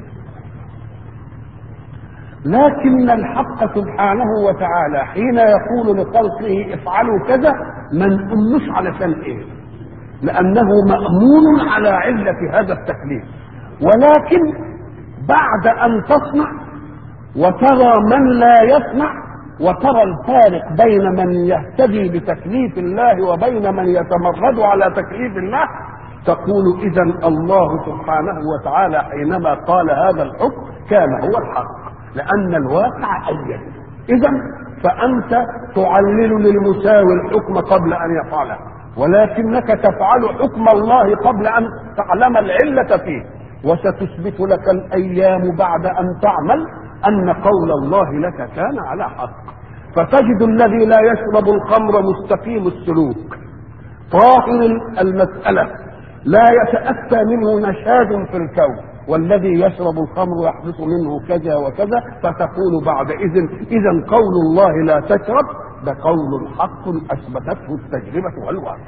لكن الحق سبحانه وتعالى حين يقول لخلقه افعلوا كذا ما نقولوش علشان ايه لانه مامون على عله هذا التكليف ولكن بعد ان تصنع وترى من لا يصنع وترى الفارق بين من يهتدي بتكليف الله وبين من يتمرد على تكليف الله تقول اذا الله سبحانه وتعالى حينما قال هذا الحكم كان هو الحق لان الواقع ايد اذا فانت تعلل للمساوي الحكم قبل ان يفعله ولكنك تفعل حكم الله قبل ان تعلم العله فيه وستثبت لك الايام بعد ان تعمل ان قول الله لك كان على حق فتجد الذي لا يشرب الخمر مستقيم السلوك طاهر المساله لا يتاتى منه نشاز في الكون والذي يشرب الخمر يحدث منه كذا وكذا فتقول بعد اذن اذا قول الله لا تشرب ده قول حق اثبتته التجربه والواقع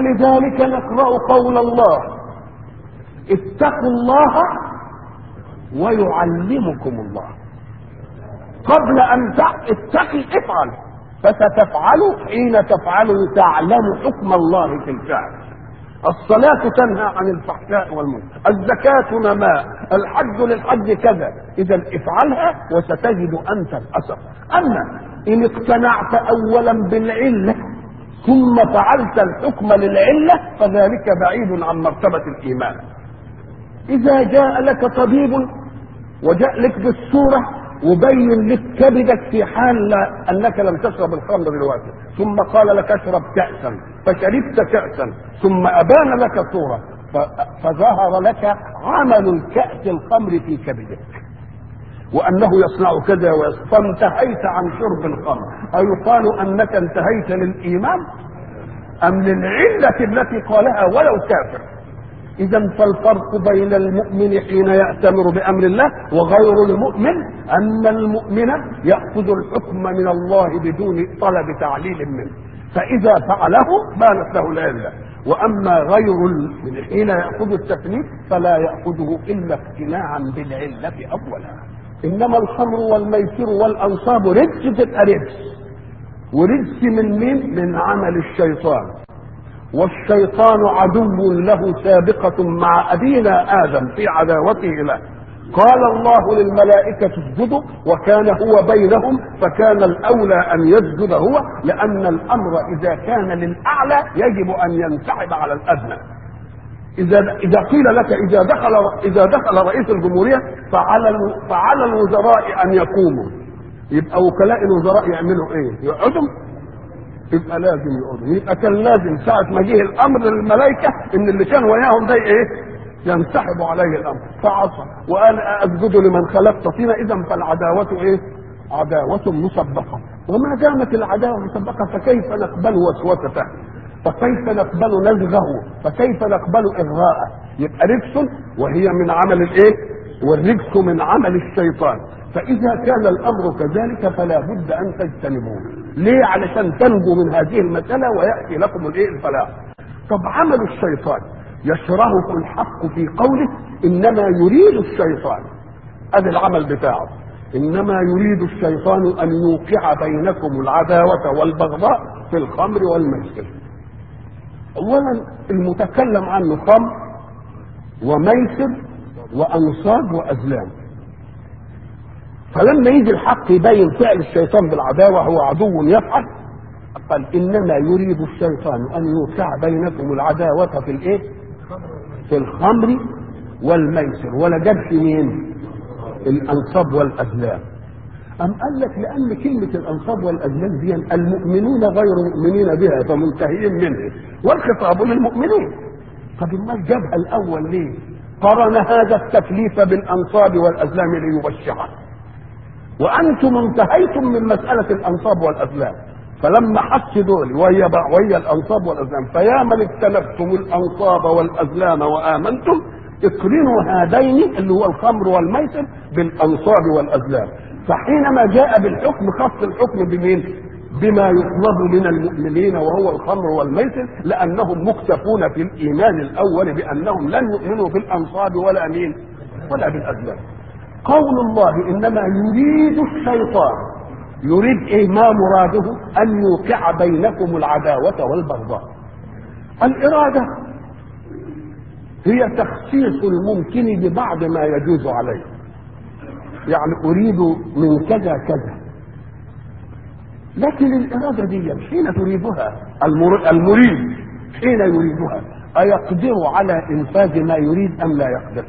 ولذلك نقرا قول الله اتقوا الله ويعلمكم الله قبل ان تتقي افعل فستفعل حين تفعل تعلم حكم الله في الفعل الصلاة تنهى عن الفحشاء والمنكر الزكاة نماء الحج للحج كذا إذا افعلها وستجد أنت الأثر أما إن اقتنعت أولا بالعلة ثم فعلت الحكم للعلة فذلك بعيد عن مرتبة الإيمان إذا جاء لك طبيب وجاء لك بالصورة وبين لك كبدك في حال انك لم تشرب الخمر دلوقتي ثم قال لك اشرب كأسا فشربت كأسا ثم ابان لك صورة فظهر لك عمل الكأس الخمر في كبدك وانه يصنع كذا فانتهيت عن شرب الخمر ايقال انك انتهيت للايمان ام للعلة التي قالها ولو كافر اذا فالفرق بين المؤمن حين يأتمر بامر الله وغير المؤمن ان المؤمن يأخذ الحكم من الله بدون طلب تعليل منه فاذا فعله بانت له العله واما غير المؤمن حين ياخذ التكليف فلا ياخذه الا اقتناعا بالعله اولا انما الخمر والميسر والانصاب رجس تبقى رجس ورجس من مين من عمل الشيطان والشيطان عدو له سابقة مع أبينا آدم في عداوته له قال الله للملائكة اسجدوا وكان هو بينهم فكان الأولى أن يسجد هو لأن الأمر إذا كان للأعلى يجب أن ينسحب على الأدنى إذا إذا قيل لك إذا دخل إذا دخل رئيس الجمهورية فعلى فعلى الوزراء أن يقوموا يبقى وكلاء الوزراء يعملوا إيه؟ يقعدوا يبقى لازم يقعدوا يبقى كان لازم ساعة ما جه الأمر للملائكة إن اللي كان وياهم ده إيه؟ ينسحب عليه الامر فعصى وقال اسجد لمن خلقت طينا اذا فالعداوه ايه؟ عداوه مسبقه وما دامت العداوه مسبقه فكيف نقبل وسوسته؟ فكيف نقبل نزغه؟ فكيف نقبل اغراءه؟ يبقى رجس وهي من عمل الايه؟ والرجس من عمل الشيطان فاذا كان الامر كذلك فلا بد ان تجتنبوه ليه علشان تنجوا من هذه المساله وياتي لكم الايه الفلاح طب عمل الشيطان يشرهه الحق في قوله انما يريد الشيطان ادي العمل بتاعه انما يريد الشيطان ان يوقع بينكم العداوه والبغضاء في الخمر والميسر اولا المتكلم عنه خمر وميسر وانصاب وازلام فلما يجي الحق يبين فعل الشيطان بالعداوه هو عدو يفعل قال انما يريد الشيطان ان يوقع بينكم العداوه في الايه في الخمر والميسر ولا جابش مين الانصاب والازلام أم قال لك لأن كلمة الأنصاب والأزلام دي المؤمنون غير مؤمنين بها فمنتهيين منها والخطاب للمؤمنين طب الناس جابها الأول ليه؟ قرن هذا التكليف بالأنصاب والأزلام ليبشعه وأنتم انتهيتم من مسألة الأنصاب والأزلام فلما حس دول وهي وهي الانصاب والازلام فيا من اجتنبتم الانصاب والازلام وامنتم اقرنوا هذين اللي هو الخمر والميسر بالانصاب والازلام فحينما جاء بالحكم خص الحكم بمين؟ بما يطلب من المؤمنين وهو الخمر والميسر لانهم مكتفون في الايمان الاول بانهم لن يؤمنوا بالانصاب ولا مين؟ ولا بالازلام. قول الله انما يريد الشيطان يريد ايه ما مراده ان يوقع بينكم العداوة والبغضاء الارادة هي تخصيص الممكن ببعض ما يجوز عليه يعني اريد من كذا كذا لكن الارادة دي حين تريدها المريد حين يريدها ايقدر على انفاذ ما يريد ام لا يقدر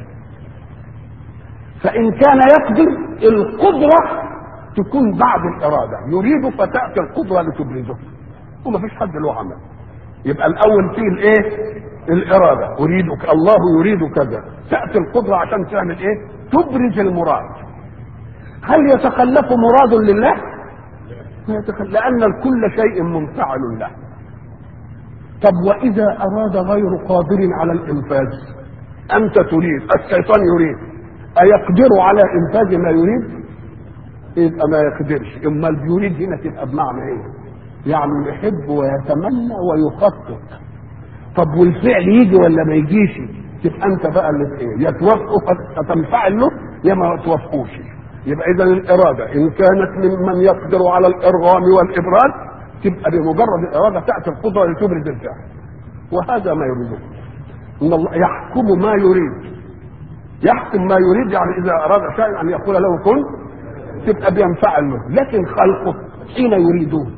فان كان يقدر القدره تكون بعد الإرادة يريد فتأتي القدرة لتبرزه وما فيش حد له عمل يبقى الأول فيه الإيه؟ الإرادة أريدك الله يريد كذا تأتي القدرة عشان تعمل إيه؟ تبرز المراد هل يتخلف مراد لله؟ ما يتخلف لأن الكل شيء منفعل له طب وإذا أراد غير قادر على الإنفاذ أنت تريد الشيطان يريد أيقدر على إنفاذ ما يريد؟ يبقى ما يقدرش اما اللي يريد هنا تبقى بمعنى ايه يعني يحب ويتمنى ويخطط طب والفعل يجي ولا ما يجيش تبقى انت بقى اللي ايه يا توافقه فتنفعل له يا ما توافقوش يبقى اذا الاراده ان كانت ممن يقدر على الارغام والابراز تبقى بمجرد الاراده تاتي القدره لتبرز الفعل وهذا ما يريده ان الله يحكم ما يريد يحكم ما يريد يعني اذا اراد شيئا ان يقول له كن تبقى بينفعل له لكن خلقه حين يريدون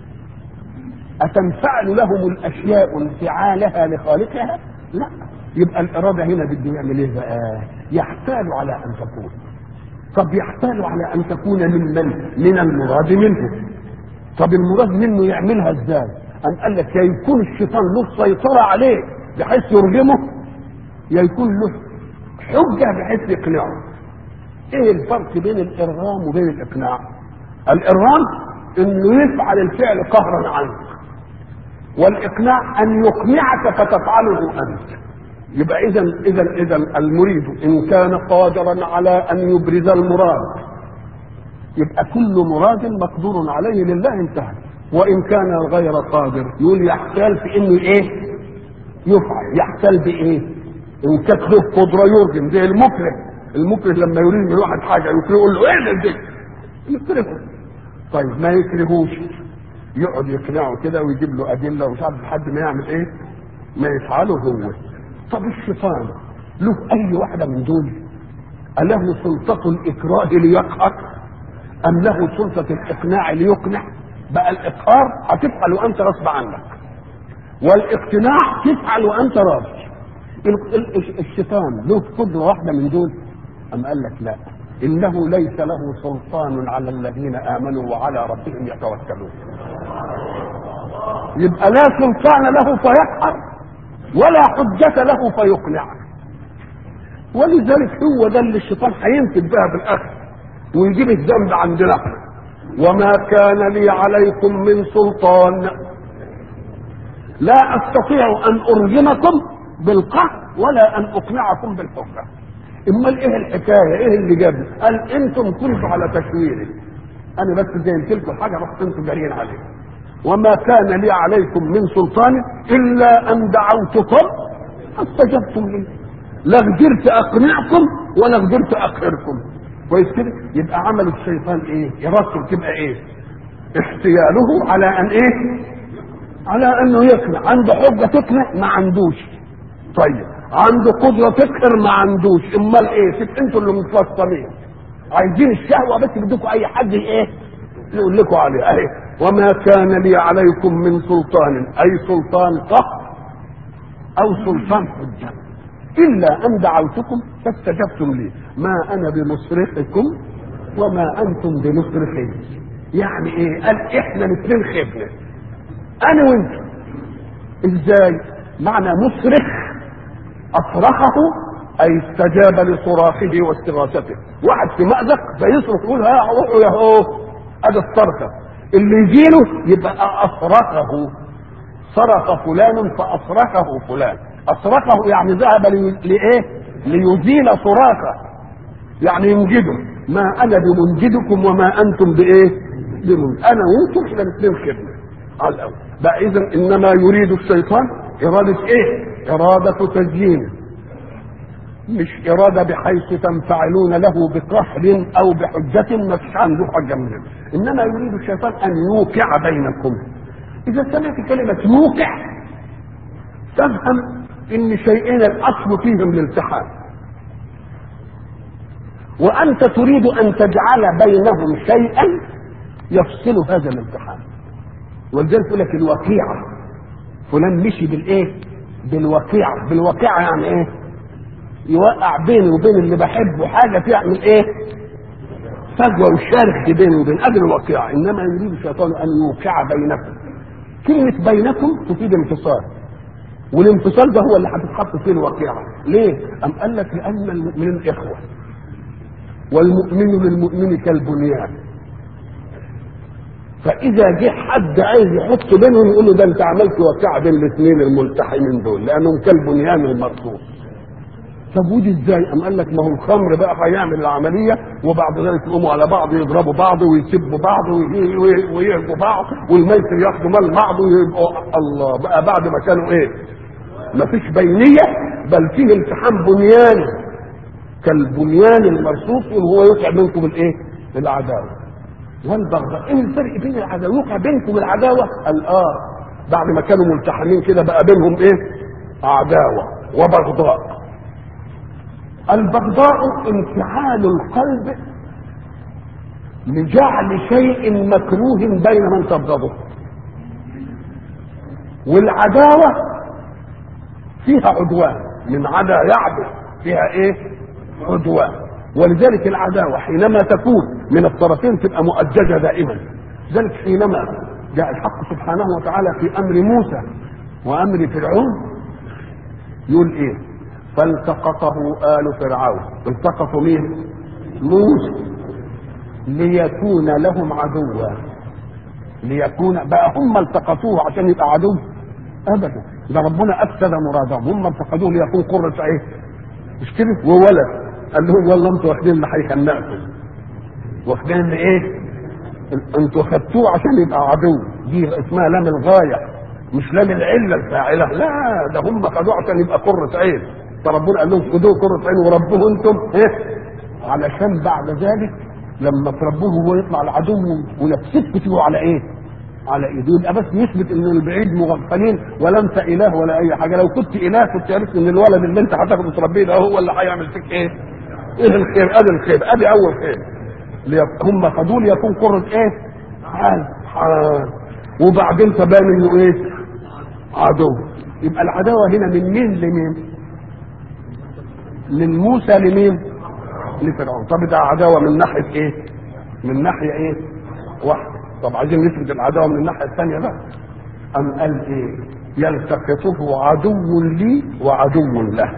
أتنفعل لهم الأشياء انفعالها لخالقها؟ لا يبقى الإرادة هنا بده يعمل إيه بقى؟ يحتال على أن تكون طب يحتال على أن تكون ممن؟ من المراد منه طب المراد منه يعملها إزاي؟ أم قال لك يا يكون الشيطان له سيطرة عليه بحيث يرجمه يا يكون له حجة بحيث يقنعه ايه الفرق بين الارغام وبين الاقناع الارغام انه يفعل الفعل قهرا عنك والاقناع ان يقنعك فتفعله انت يبقى اذا اذا اذا المريد ان كان قادرا على ان يبرز المراد يبقى كل مراد مقدور عليه لله انتهى وان كان غير قادر يقول يحتال في انه ايه يفعل يحتال بايه ان كانت له قدره يرجم زي المكره المكره لما يريد من واحد حاجه يقول له اعمل دي يكرهه طيب ما يكرهوش يقعد يقنعه كده ويجيب له ادله ومش عارف لحد ما يعمل ايه ما يفعله هو طب الشيطان له اي واحده من دول اله سلطه الاكراه ليقهر ام له سلطه الاقناع ليقنع بقى الاقهار هتفعل وانت غصب عنك والاقتناع تفعل وانت راضي الشيطان له قدره واحده من دول أم قال لك لا إنه ليس له سلطان على الذين آمنوا وعلى ربهم يتوكلون يبقى لا سلطان له فيقهر ولا حجة له فيقنع ولذلك هو ده اللي الشيطان هينفذ بها بالآخر ويجيب الذنب عندنا وما كان لي عليكم من سلطان لا استطيع ان ارجمكم بالقهر ولا ان اقنعكم بالحجه امال ايه الحكايه ايه اللي جاب قال انتم كنتوا على تشويري انا بس زينت لكم حاجه رحت انتم جاريين عليها وما كان لي عليكم من سلطان الا ان دعوتكم فاستجبتم لي لا قدرت اقنعكم ولا قدرت اقهركم كويس كده يبقى عمل الشيطان ايه ارادته تبقى ايه احتياله على ان ايه على انه يقنع عنده حجه تقنع ما عندوش طيب عنده قدره تقهر ما عندوش امال ايه تبقى انتوا اللي متفصلين عايزين الشهوه بس بدكم اي حد ايه يقول لكم عليه اهي وما كان لي عليكم من سلطان اي سلطان قهر او سلطان حجه الا ان دعوتكم فاستجبتم لي ما انا بمصرخكم وما انتم بمصرخي يعني ايه قال احنا الاثنين خبنا انا وانت ازاي معنى مصرخ اصرخه اي استجاب لصراخه واستغاثته واحد في مأزق فيصرخ يقول ها روحوا يا هو ادي الصرخه اللي يجيله يبقى اصرخه صرخ فلان فاصرخه فلان اصرخه يعني ذهب لي... لايه ليزيل صراخه يعني ينجده ما انا بمنجدكم وما انتم بايه بمنجد. انا وانتم احنا الاثنين خدمه على الاول بقى اذا انما يريد الشيطان اراده ايه اراده تزيين مش اراده بحيث تنفعلون له بقهر او بحجه ما فيش عنده حجه من هنا انما يريد الشيطان ان يوقع بينكم اذا سمعت كلمه يوقع تفهم ان شيئين الاصل فيهم الالتحام وانت تريد ان تجعل بينهم شيئا يفصل هذا الالتحام ولذلك يقول لك الوقيعه فلان مشي بالايه بالوقيعه بالوقيعه يعني ايه يوقع بيني وبين اللي بحبه حاجه تعمل ايه فجوه وشرخ بيني وبين ادي الوقيعه انما يريد الشيطان ان يوقع بينكم كلمه بينكم تفيد انفصال والانفصال ده هو اللي هتتحط فيه الوقيعه ليه ام قال لك لان المؤمنين اخوه والمؤمن للمؤمن كالبنيان فاذا جه حد عايز يحط بينهم يقول له ده انت عملت وقيعه بين الاثنين الملتحمين دول لانهم كالبنيان المرصوص طب ودي ازاي؟ قام قال لك ما هو الخمر بقى هيعمل العمليه وبعد ذلك يقوموا على بعض يضربوا بعض ويسبوا بعض ويهجوا بعض والميسر ياخدوا مال بعض ويبقوا الله بقى بعد ما كانوا ايه؟ ما فيش بينيه بل فيه التحام بنياني كالبنيان المرصوص وهو يوقع بينكم الايه؟ العداوه والبغضاء ايه الفرق بين العداوه؟ يوقع بينكم العداوه قال اه بعد ما كانوا ملتحمين كده بقى بينهم ايه؟ عداوه وبغضاء البغضاء انفعال القلب لجعل شيء مكروه بين من تبغضه والعداوة فيها عدوان من عدا يعدو فيها ايه عدوان ولذلك العداوة حينما تكون من الطرفين تبقى مؤججة دائما ذلك حينما جاء الحق سبحانه وتعالى في امر موسى وامر فرعون يقول ايه فالتقطه آل فرعون التقطوا مين موسى ليكون لهم عدوا ليكون بقى هم التقطوه عشان يبقى عدو ابدا ده ربنا افسد مرادهم هم التقطوه ليكون قرة عين مش كده وولد قال لهم والله انتوا واخدين اللي هيخنقكم واخدين اللي ايه انتوا خدتوه عشان يبقى عدو دي اسمها لام الغايه مش لام العله الفاعله لا ده هم خدوه عشان يبقى قرة عين فربنا قال لهم خدوه قرة عين وربوه انتم ايه علشان بعد ذلك لما تربوه وهو يطلع العدو ونفسك تبقوا على ايه؟ على ايده يبقى بس يثبت ان البعيد مغفلين ولا انت اله ولا اي حاجه لو كنت اله كنت عرفت ان الولد اللي انت هتاخده تربيه ده هو اللي هيعمل فيك ايه؟ ايه الخير؟ ادي الخير ادي اول خير ليك- هم خدوه ليكون قرة ايه؟ حال حال وبعدين تبان انه ايه؟ عدو يبقى العداوه هنا من مين لمين؟ من موسى لمين؟ لفرعون طب ده عداوه من ناحيه ايه؟ من ناحيه ايه؟ واحده طب عايزين نثبت العداوه من الناحيه الثانيه بقى أم قال ايه؟ يلتقطه عدو لي وعدو له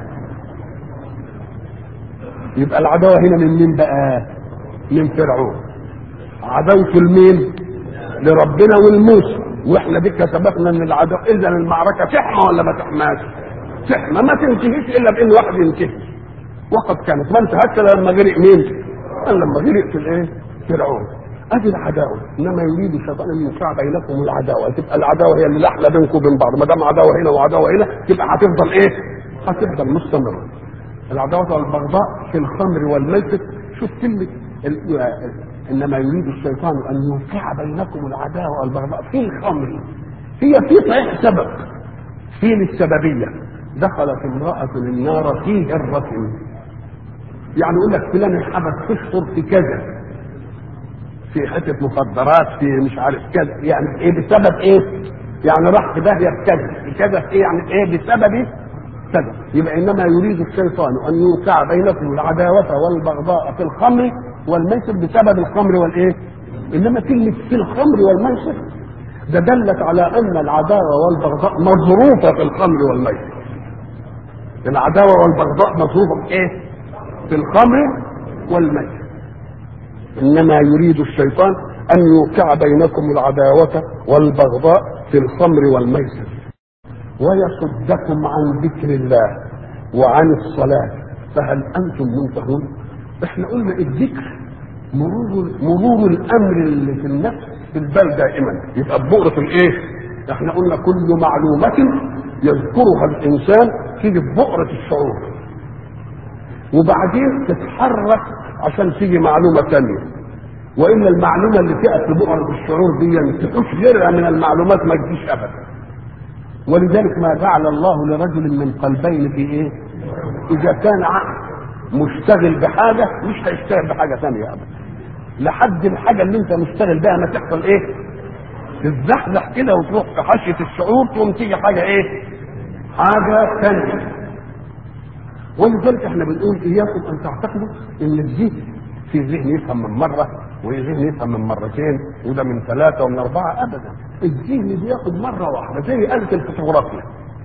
يبقى العداوه هنا من مين بقى؟ من فرعون عداوته لمين؟ لربنا والموسى واحنا بك سبقنا ان العداوه اذا المعركه تحمى ولا ما تحماش؟ تحمى ما تنتهيش الا بان واحد ينتهي وقد كانت ما انتهتش إلا لما غرق مين؟ قال لما غرق في الايه؟ فرعون ادي العداوه انما يريد الشيطان ان يوقع بينكم العداوه تبقى العداوه هي اللي احلى بينكم وبين بعض ما دام عداوه هنا وعداوه هنا تبقى هتفضل ايه؟ هتفضل مستمره العداوه والبغضاء في الخمر والميسر شوف كلمه ال- انما يريد الشيطان ان يوقع بينكم العداوه والبغضاء في الخمر هي في صحيح سبب في للسببيه دخلت امراه النار في هره يعني يقول لك فلان انحبس تشهر في كذا في حته مخدرات في مش عارف كذا يعني ايه بسبب ايه؟ يعني راح في داهيه بكذا في كذا في ايه يعني ايه بسبب كذا يبقى انما يريد الشيطان ان يوقع بينكم العداوه والبغضاء في الخمر والميسر بسبب الخمر والايه؟ انما كلمه في الخمر والميسر ده دلت على ان العداوه والبغضاء مظروفه في الخمر والميسر العداوه والبغضاء مظروفه في ايه؟ في الخمر والميسر انما يريد الشيطان ان يوقع بينكم العداوه والبغضاء في الخمر والميسر ويصدكم عن ذكر الله وعن الصلاه فهل انتم منتهون احنا قلنا الذكر مرور مرور الامر اللي في النفس في البال دائما يبقى ببؤره الايه احنا قلنا كل معلومه يذكرها الانسان تيجي ببؤره الشعور وبعدين تتحرك عشان تيجي معلومة تانية وإلا المعلومة اللي تقف في بؤرة الشعور دي تحوش غيرها من المعلومات ما تجيش أبدا ولذلك ما جعل الله لرجل من قلبين في إيه؟ إذا كان عقل مشتغل بحاجة مش هيشتغل بحاجة ثانية أبدا لحد الحاجة اللي أنت مشتغل بها ما تحصل إيه؟ تتزحزح كده وتروح في حاشية الشعور تقوم تيجي حاجة إيه؟ حاجة ثانية ولذلك احنا بنقول اياكم ان تعتقدوا ان الذهن في ذهن يفهم من مره وذهن يفهم من مرتين وده من ثلاثه ومن اربعه ابدا الذهن بياخد مره واحده زي آلة الفوتوغرافيا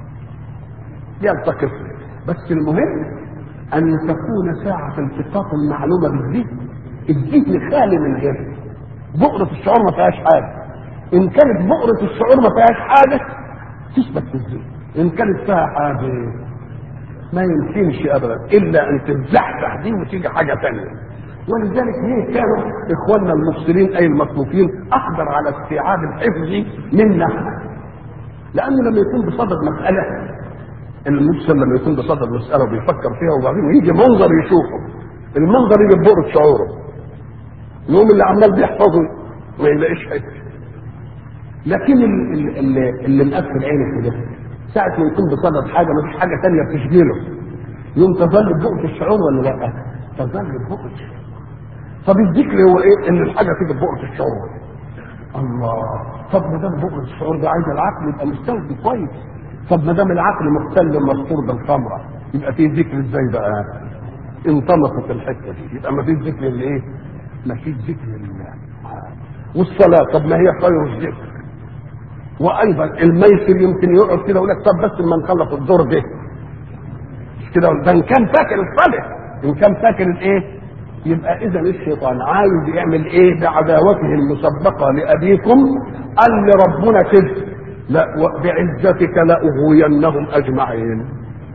يلتقط بس المهم ان تكون ساعة التقاط المعلومة بالذهن الذهن خالي من غيره بؤرة الشعور ما فيهاش حاجة ان كانت بؤرة الشعور ما فيهاش حاجة تثبت في الذهن ان كانت فيها حاجة ما يمكنش ابدا الا ان تتزحزح دي وتيجي حاجه ثانيه ولذلك ليه كانوا اخواننا المفسرين اي المطلوبين اقدر على استيعاب الحفظ منا احنا لانه لما يكون بصدد مساله المسلم لما يكون بصدد مساله وبيفكر فيها وبعدين يجي منظر يشوفه المنظر يجي ببؤرة شعوره يقوم اللي عمال بيحفظه ما يلاقيش حته لكن اللي, اللي, اللي مقفل عينه كده ساعة ما يكون بصدد حاجة ما فيش حاجة تانية بتشغله يوم تظل ببؤرة الشعور ولا لا؟ تظل ببؤرة الشعور طب الذكر هو ايه؟ ان الحاجة تيجي ببؤرة الشعور الله طب ما دام بؤرة الشعور ده عايز العقل يبقى مستوفي كويس طب ما دام العقل مختل مذكور بالخمرة يبقى فيه ذكر ازاي بقى؟ انطلقت الحتة دي يبقى ما فيش ذكر لايه؟ ما فيش ذكر لله والصلاة طب ما هي خير الذكر وايضا الميسر يمكن يقعد كده يقول لك طب بس ما نخلص الدور ده مش كده ده ان كان فاكر الصالح ان كان فاكر الايه يبقى اذا الشيطان عايز يعمل ايه بعداوته المسبقه لابيكم قال لربنا كده لا بعزتك لاغوينهم اجمعين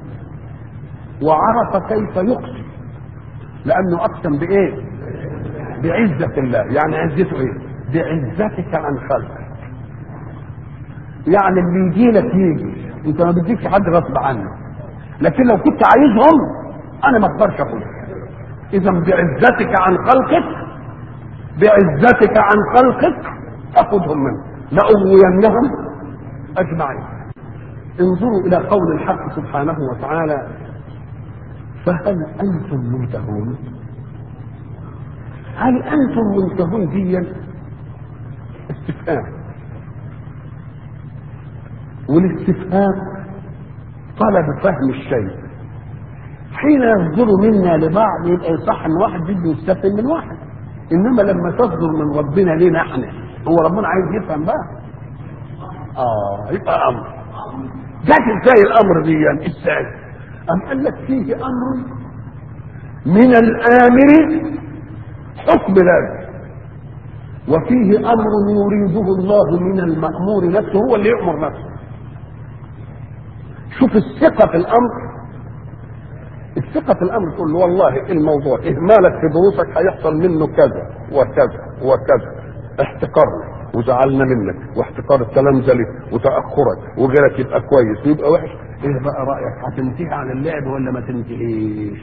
وعرف كيف يقسم لانه اقسم بايه بعزه الله يعني عزته ايه بعزتك عن خلقك يعني اللي يجي لك يجي انت ما بتجيبش حد غصب عنك لكن لو كنت عايزهم انا ما اقدرش اخدهم اذا بعزتك عن خلقك بعزتك عن خلقك اخذهم منك لاغوينهم اجمعين انظروا الى قول الحق سبحانه وتعالى فهل انتم منتهون هل انتم منتهون دي استفهام والاستفهام طلب فهم الشيء حين يصدر منا لبعض يبقى يصح ان واحد بده يستفهم من واحد انما لما تصدر من ربنا لينا احنا هو ربنا عايز يفهم بقى اه يبقى امر جات ازاي الامر دي يعني ازاي ام قال لك فيه امر من الامر حكم ذلك وفيه امر يريده الله من المامور نفسه هو اللي يامر نفسه شوف الثقة في الأمر الثقة في الأمر تقول له والله الموضوع إهمالك في دروسك هيحصل منه كذا وكذا وكذا احتقارنا وزعلنا منك واحتقار التلامذة لك وتأخرك وغيرك يبقى كويس ويبقى وحش ايه بقى رأيك هتنتهي عن اللعب ولا ما تنتهيش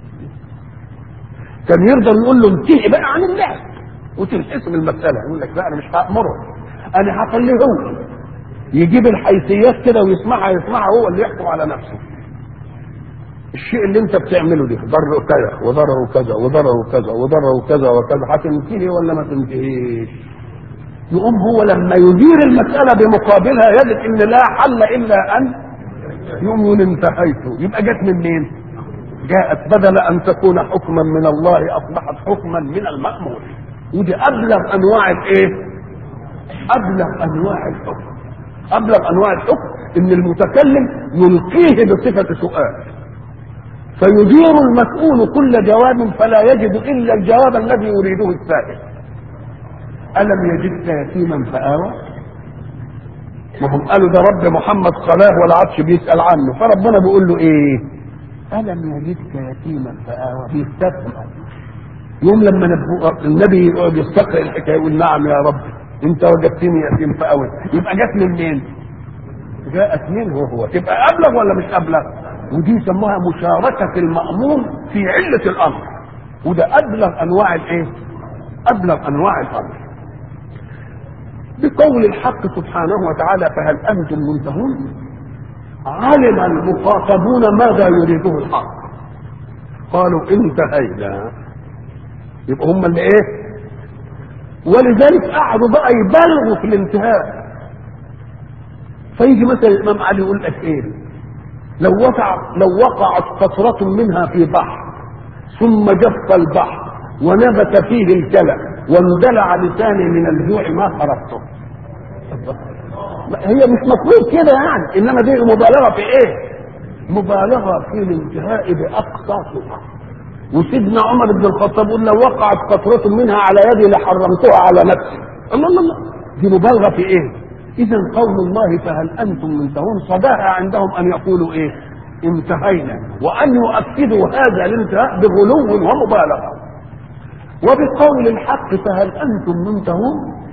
كان يرضى يقول له انتهي بقى عن اللعب وتنحسم المسألة يقول لك لا أنا مش هأمره أنا هخليه هو يجيب الحيثيات كده ويسمعها يسمعها هو اللي يحكم على نفسه الشيء اللي انت بتعمله ده ضره كذا وضرره كذا وضرره كذا وضرره كذا وكذا هتنتهي ولا ما تنتهيش يقوم هو لما يدير المسألة بمقابلها يجد ان لا حل الا ان يقوم يقول انتهيت يبقى جت من مين جاءت بدل ان تكون حكما من الله اصبحت حكما من المأمور ودي ابلغ انواع الايه ابلغ انواع الحكم ابلغ انواع الحكم ان المتكلم يلقيه بصفه سؤال فيدير المسؤول كل جواب فلا يجد الا الجواب الذي يريده السائل الم يجدك يتيما فاوى ما هم قالوا ده رب محمد صلاه ولا عادش بيسال عنه فربنا بيقول له ايه الم يجدك يتيما فاوى بيستفهم يوم لما النبي يقعد يستقرئ الحكايه يقول نعم يا رب انت وجدتني يتيم فاوي يبقى جت من مين؟ جاءت منه هو تبقى ابلغ ولا مش ابلغ؟ ودي يسموها مشاركة المأمور في علة الأمر وده أبلغ أنواع الإيه؟ أبلغ أنواع الأمر بقول الحق سبحانه وتعالى فهل أنتم منتهون؟ علم المخاطبون ماذا يريده الحق قالوا انتهينا يبقى هم اللي ايه ولذلك قعدوا بقى يبالغوا في الانتهاء فيجي مثلا الامام علي يقول لك ايه لو وقع لو وقعت قطرة منها في بحر ثم جف البحر ونبت فيه الكلى واندلع لساني من الجوع ما خرجته هي مش مفروض كده يعني انما دي مبالغه في ايه؟ مبالغه في الانتهاء باقصى صفه وسيدنا عمر بن الخطاب يقول لو وقعت قطرة منها على يدي لحرمتها على نفسي الله الله الله دي مبالغه في ايه؟ اذا قول الله فهل انتم منتهون صداها عندهم ان يقولوا ايه؟ انتهينا وان يؤكدوا هذا الانتهاء بغلو ومبالغه وبقول الحق فهل انتم منتهون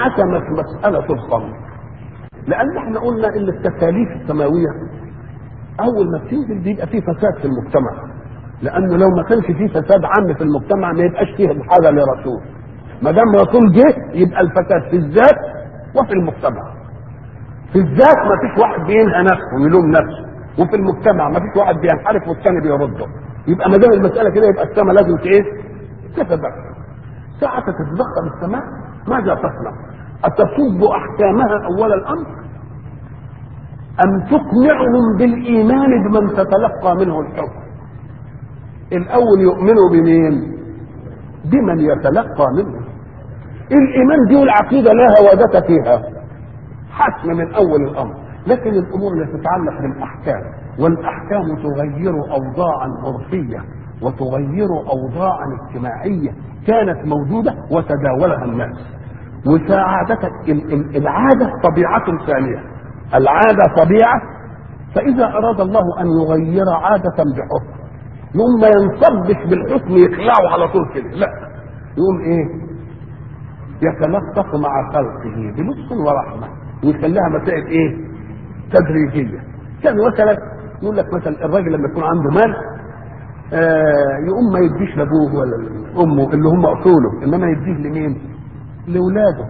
انحسمت مساله الخمر لان احنا قلنا ان التكاليف السماويه اول ما بتنزل بيبقى فيه فساد في المجتمع لانه لو ما كانش فيه فساد عام في المجتمع ما يبقاش فيه حاجه لرسول ما دام رسول جه يبقى الفساد في الذات وفي المجتمع في الذات ما فيش واحد بينهى نفسه ويلوم نفسه وفي المجتمع ما فيش واحد بينحرف والثاني بيرده يبقى ما دام المساله كده يبقى السماء لازم ايه تتدخل ساعة تتدخل السماء ماذا تصنع؟ أتصب أحكامها أول الأمر أم تقنعهم بالإيمان بمن تتلقى منه الحكم الأول يؤمنوا بمين بمن يتلقى منه الإيمان دي والعقيدة لا هوادة فيها حسم من أول الأمر لكن الأمور اللي تتعلق بالأحكام والأحكام تغير أوضاعا عرفية وتغير أوضاعا اجتماعية كانت موجودة وتداولها الناس وساعدتك العادة طبيعة ثانية العادة طبيعة فإذا أراد الله أن يغير عادة بحكم يقوم ما ينصبش بالحكم يخلعه على طول كده لا يقوم ايه يتلطف مع خلقه بلطف ورحمة ويخليها مسائل ايه تدريجية كان مثلا يقول لك مثلا الراجل لما يكون عنده مال آه يقوم ما يديش لابوه ولا لامه اللي هم اصوله انما يديه لمين؟ لاولاده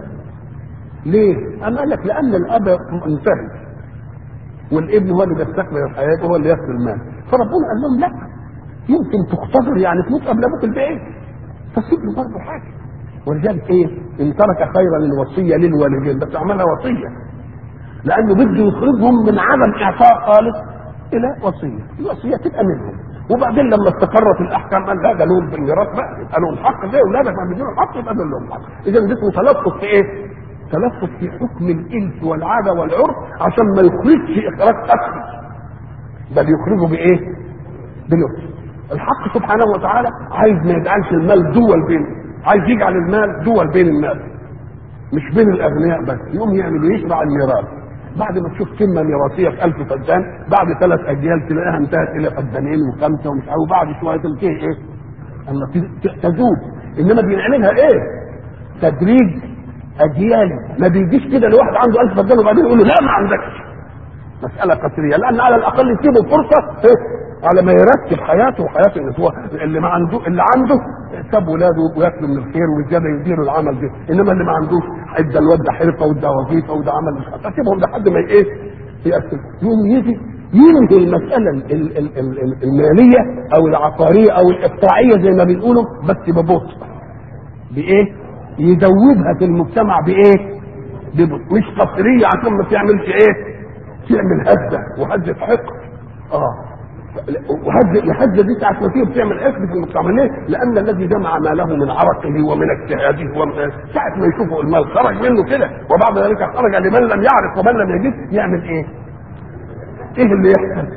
ليه؟ أم قال لك لأن الأب منتهي والابن هو اللي بيستكمل الحياة وهو اللي ياخذ المال فربنا قال لهم لا يمكن تقتدر يعني تموت قبل ابوك البعيد فسيب له برضه حاجه ولذلك ايه ان ترك خيرا الوصيه للوالدين بس عملها وصيه لانه بده يخرجهم من عدم اعطاء خالص الى وصيه الوصيه تبقى منهم وبعدين لما استقرت الاحكام قال لا ده لهم بالميراث بقى يبقى لهم حق زي اولادك ما بيديهم حق يبقى لهم حق اذا ده اسمه تلطف في ايه؟ تلطف في حكم الانس والعاده والعرف عشان ما يخرجش اخراج اكثر بل يخرجه بايه؟ بلطف الحق سبحانه وتعالى عايز ما يجعلش المال دول بين عايز يجعل المال دول بين الناس مش بين الاغنياء بس يقوم يعمل يشرع الميراث بعد ما تشوف قمه ميراثيه في ألف فدان بعد ثلاث اجيال تلاقيها انتهت الى فدانين وخمسه ومش عارف وبعد شويه تنتهي ايه؟ اما تذوب انما بيعملها ايه؟ تدريج اجيالي ما بيجيش كده لواحد عنده ألف فدان وبعدين يقول له لا ما عندكش مساله قصريه لان على الاقل يسيبه فرصه إيه؟ على ما يرتب حياته وحياه اللي هو اللي ما عنده اللي عنده ساب ولاده وياكلوا من الخير والزياده يديروا العمل ده انما اللي ما عندوش ادى الواد ده حرفه وده وظيفه وده عمل مش هتسيبهم لحد ما ايه يقسم يوم يجي ينهي المساله ال ال ال ال الماليه او العقاريه او الاقطاعيه زي ما بيقولوا بس ببطء بايه؟ يزودها في المجتمع بايه؟ ببطء مش قصريه عشان ما تعملش ايه؟ تعمل هزه وهزه حقد اه وهز الهزه دي ساعه ما تيجي بتعمل حقد في المجتمع ليه؟ لان الذي جمع ماله من عرقه ومن اجتهاده ومن ساعه ما يشوفوا المال خرج منه كده وبعد ذلك خرج لمن لم يعرف ومن لم يجد يعمل ايه؟ ايه اللي يحصل؟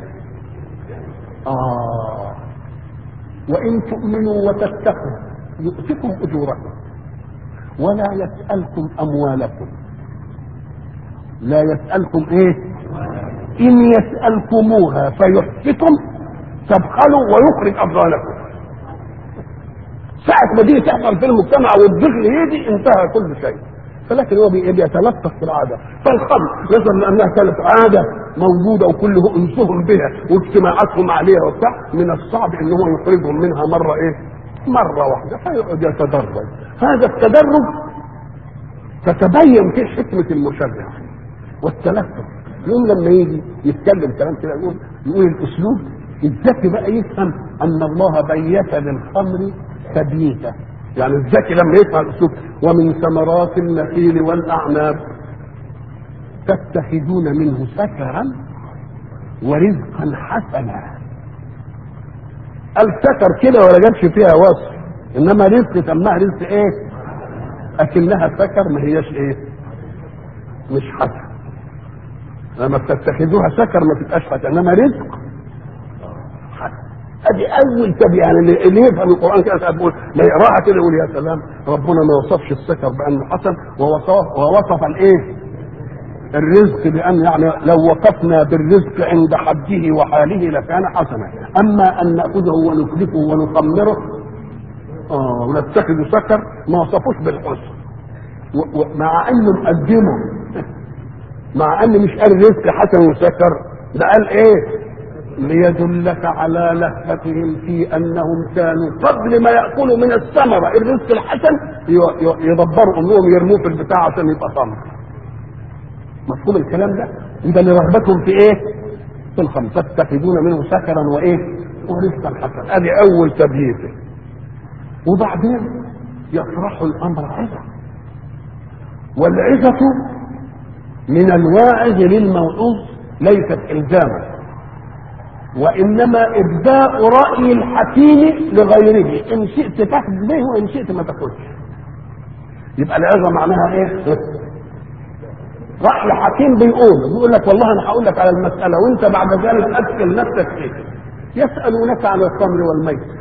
اه وان تؤمنوا وتتقوا يؤتكم اجوركم ولا يسالكم اموالكم لا يسالكم ايه؟ إن يسألكموها فيحفكم تبخلوا ويخرج أبغالكم ساعة ما دي تحصل في المجتمع والدخل يجي انتهى كل شيء فلكن هو بيتلطف في العادة فالخمر نظرا لأنها كانت عادة موجودة وكله أنسهم بها واجتماعاتهم عليها وبتاع من الصعب إن هو يخرجهم منها مرة إيه؟ مرة واحدة فيقعد يتدرج هذا التدرج تتبين فيه حكمة المشرع والتلفت يوم لما يجي يتكلم كلام كده يقول يقول الاسلوب الذكي بقى يفهم ان الله بيت للخمر تبييتا يعني الذكي لما يفهم الاسلوب ومن ثمرات النخيل والاعناب تتخذون منه سكرا ورزقا حسنا السكر كده ولا جابش فيها وصف انما رزق سماها رزق ايه اكنها سكر ما هياش ايه مش حسن لما بتتخذوها سكر ما تبقاش حسن انما رزق حسن ادي اول تبي يعني اللي يفهم القران كده بيقول ما يقراها كده يقول يا سلام ربنا ما وصفش السكر بانه حسن ووصف ووصف الايه الرزق بان يعني لو وقفنا بالرزق عند حده وحاله لكان حسنا اما ان ناخذه ونكلفه ونخمره اه ونتخذ سكر ما وصفوش بالحسن مع انه مقدمه مع ان مش قال رزق حسن وسكر ده قال ايه ليدلك على لهفتهم في انهم كانوا قبل ما ياكلوا من الثمره الرزق الحسن ي- ي- يدبروا انهم يرموه في البتاع عشان يبقى ثمر. مفهوم الكلام ده؟ يبقى لرغبتهم في ايه؟ في الخمر تتخذون منه سكرا وايه؟ ورزقا حسنا ادي اول تبييته. وبعدين يطرح الامر عظه. والعظه من الواعظ للموعوظ ليست الزاما وانما ابداء راي الحكيم لغيره ان شئت تاخذ به وان شئت ما تاخذش يبقى العظه معناها ايه راي حكيم بيقول بيقول لك والله انا هقول لك على المساله وانت بعد ذلك ادخل نفسك فيه يسالونك عن الخمر والميت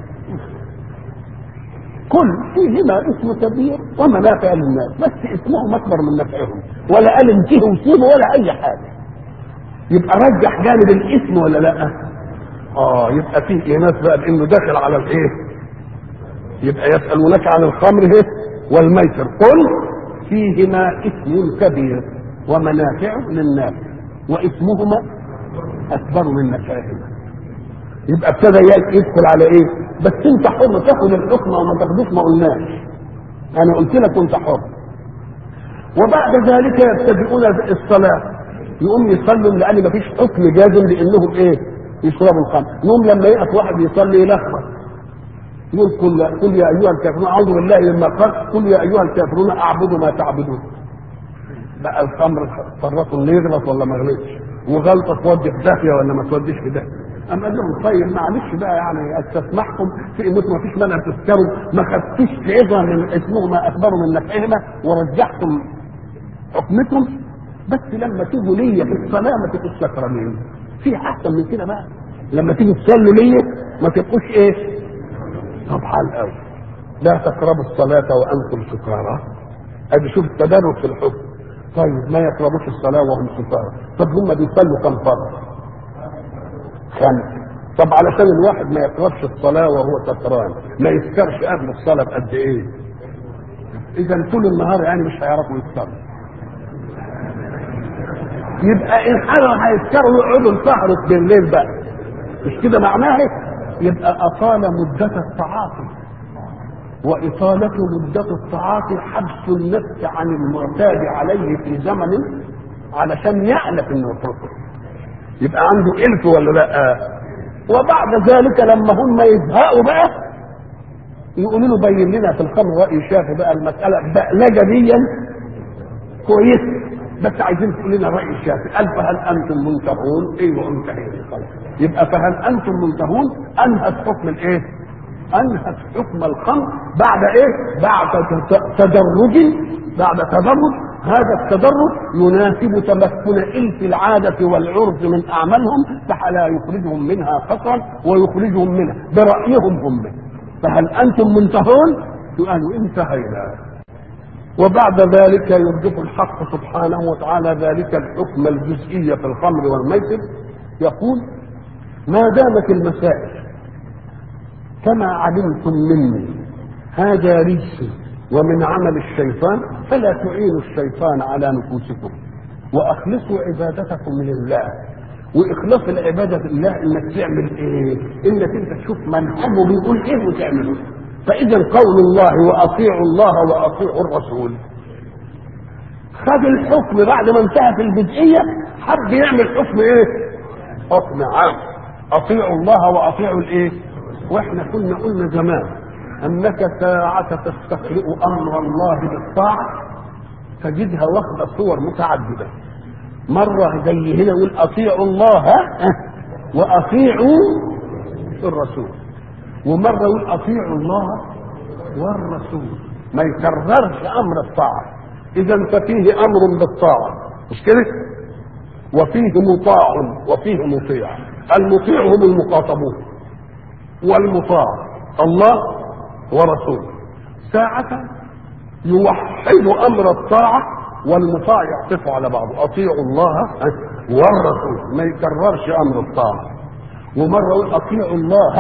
كل فيهما اسم كبير ومنافع للناس بس اسمهم اكبر من نفعهم ولا قال انتهوا وسيبوا ولا اي حاجه يبقى رجح جانب الاسم ولا لا اه يبقى فيه اناث بقى بانه داخل على الايه يبقى يسالونك عن الخمر إيه؟ والميسر قل فيهما اسم كبير ومنافع للناس واسمهما اكبر من نفعهما يبقى ابتدى يدخل على ايه بس انت حر تاخد الحكم او ما تاخدوش ما قلناش انا قلت لك انت حر وبعد ذلك يبتدئون الصلاه يقوم يصلوا لان مفيش حكم جازم لانهم ايه يشربوا الخمر يقوم لما يقف واحد يصلي يلخبط يقول قل قل يا ايها الكافرون اعوذ بالله مما قال قل يا ايها الكافرون اعبد ما تعبدون بقى الخمر فرط اللي يغلط ولا ما يغلطش وغلطه تودي في داهيه ولا ما توديش في داهيه أم قال لهم طيب معلش بقى يعني استسمحكم في انكم ما فيش مانع تذكروا ما خدتوش عظه من اسمهما اكبر من نفعهما ورجحتم حكمكم بس لما تيجوا ليا في الصلاه ما تبقوش سكرانين في احسن من كده بقى لما تيجوا تصلوا ليا ما تبقوش ايه طب حال قوي لا تقربوا الصلاه وانتم سكارى ادي شوف التدرج في الحكم طيب ما يقربوش الصلاه وهم سكارى طب هم بيصلوا كم فرض خمسة طب علشان الواحد ما يقربش الصلاة وهو سكران ما يسكرش قبل الصلاة بقد ايه اذا طول النهار يعني مش هيعرفوا يسكروا يبقى ان حاجة هيسكروا يقعدوا يسهروا بالليل بقى مش كده معناه يبقى اطال مدة التعاطي وإطالة مدة التعاطي حبس النفس عن المعتاد عليه في زمن علشان يألف انه يتركه يبقى عنده الف ولا لا وبعد ذلك لما هم يزهقوا بقى يقولوا له بين لنا في الخمر راي شافي بقى المساله بقلجه دي كويس بس عايزين تقول لنا راي شافي قال فهل انتم منتهون ايوه انتهينا خلاص يبقى فهل انتم منتهون انهت حكم الايه انهت حكم الخمر بعد ايه بعد تدرج بعد تدرج هذا التدرج يناسب تمكن إلف العادة والعرف من أعمالهم فلا يخرجهم منها قصرا ويخرجهم منها برأيهم هم فهل أنتم منتهون؟ قالوا انتهينا وبعد ذلك يردف الحق سبحانه وتعالى ذلك الحكم الجزئي في الخمر والميسر يقول ما دامت المسائل كما علمتم مني هذا رجس ومن عمل الشيطان فلا تعينوا الشيطان على نفوسكم واخلصوا عبادتكم لله واخلاص العباده لله انك تعمل ايه؟ انك انت تشوف منهجه بيقول ايه وتعمله فاذا قول الله واطيعوا الله واطيعوا الرسول خد الحكم بعد ما انتهى في الجزئيه حب يعمل حكم ايه؟ حكم عام اطيعوا الله واطيعوا الايه؟ واحنا كنا قلنا زمان انك ساعة تستقرئ امر الله بالطاعة تجدها واخدة صور متعددة مرة زي هنا يقول اطيعوا الله واطيعوا الرسول ومرة يقول اطيعوا الله والرسول ما يكررش امر الطاعة اذا ففيه امر بالطاعة مش كده وفيه مطاع وفيه مطيع المطيع هم المخاطبون والمطاع الله ورسوله ساعة يوحد أمر الطاعة والمطاع يعطف على بعضه أطيعوا الله والرسول ما يكررش أمر الطاعة ومرة يقول أطيعوا الله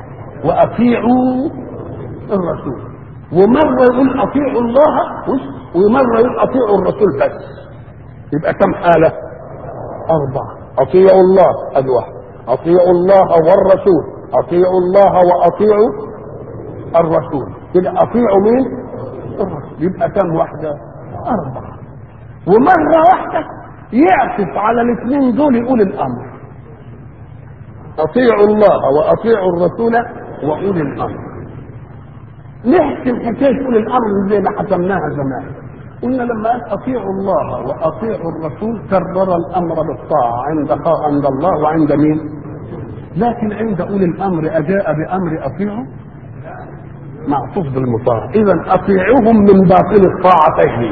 وأطيعوا الرسول ومرة يقول أطيعوا الله ومرة يقول أطيعوا الرسول بس يبقى كم حالة؟ أربعة أطيعوا الله أدي واحد اطيعوا الله والرسول اطيعوا الله واطيعوا الرسول كده اطيعوا مين الرسول يبقى كم واحده اربعه ومره واحده يعطف على الاثنين دول يقول الامر اطيعوا الله واطيعوا الرسول واولي الامر نحسم حكايه اولي الامر زي ما حسمناها زمان قلنا لما قال اطيعوا الله واطيعوا الرسول كرر الامر بالطاعه عند عند الله وعند مين؟ لكن عند اولي الامر اجاء بامر اطيعوا معطوف بالمطاع اذا اطيعوهم من باطن الطاعتين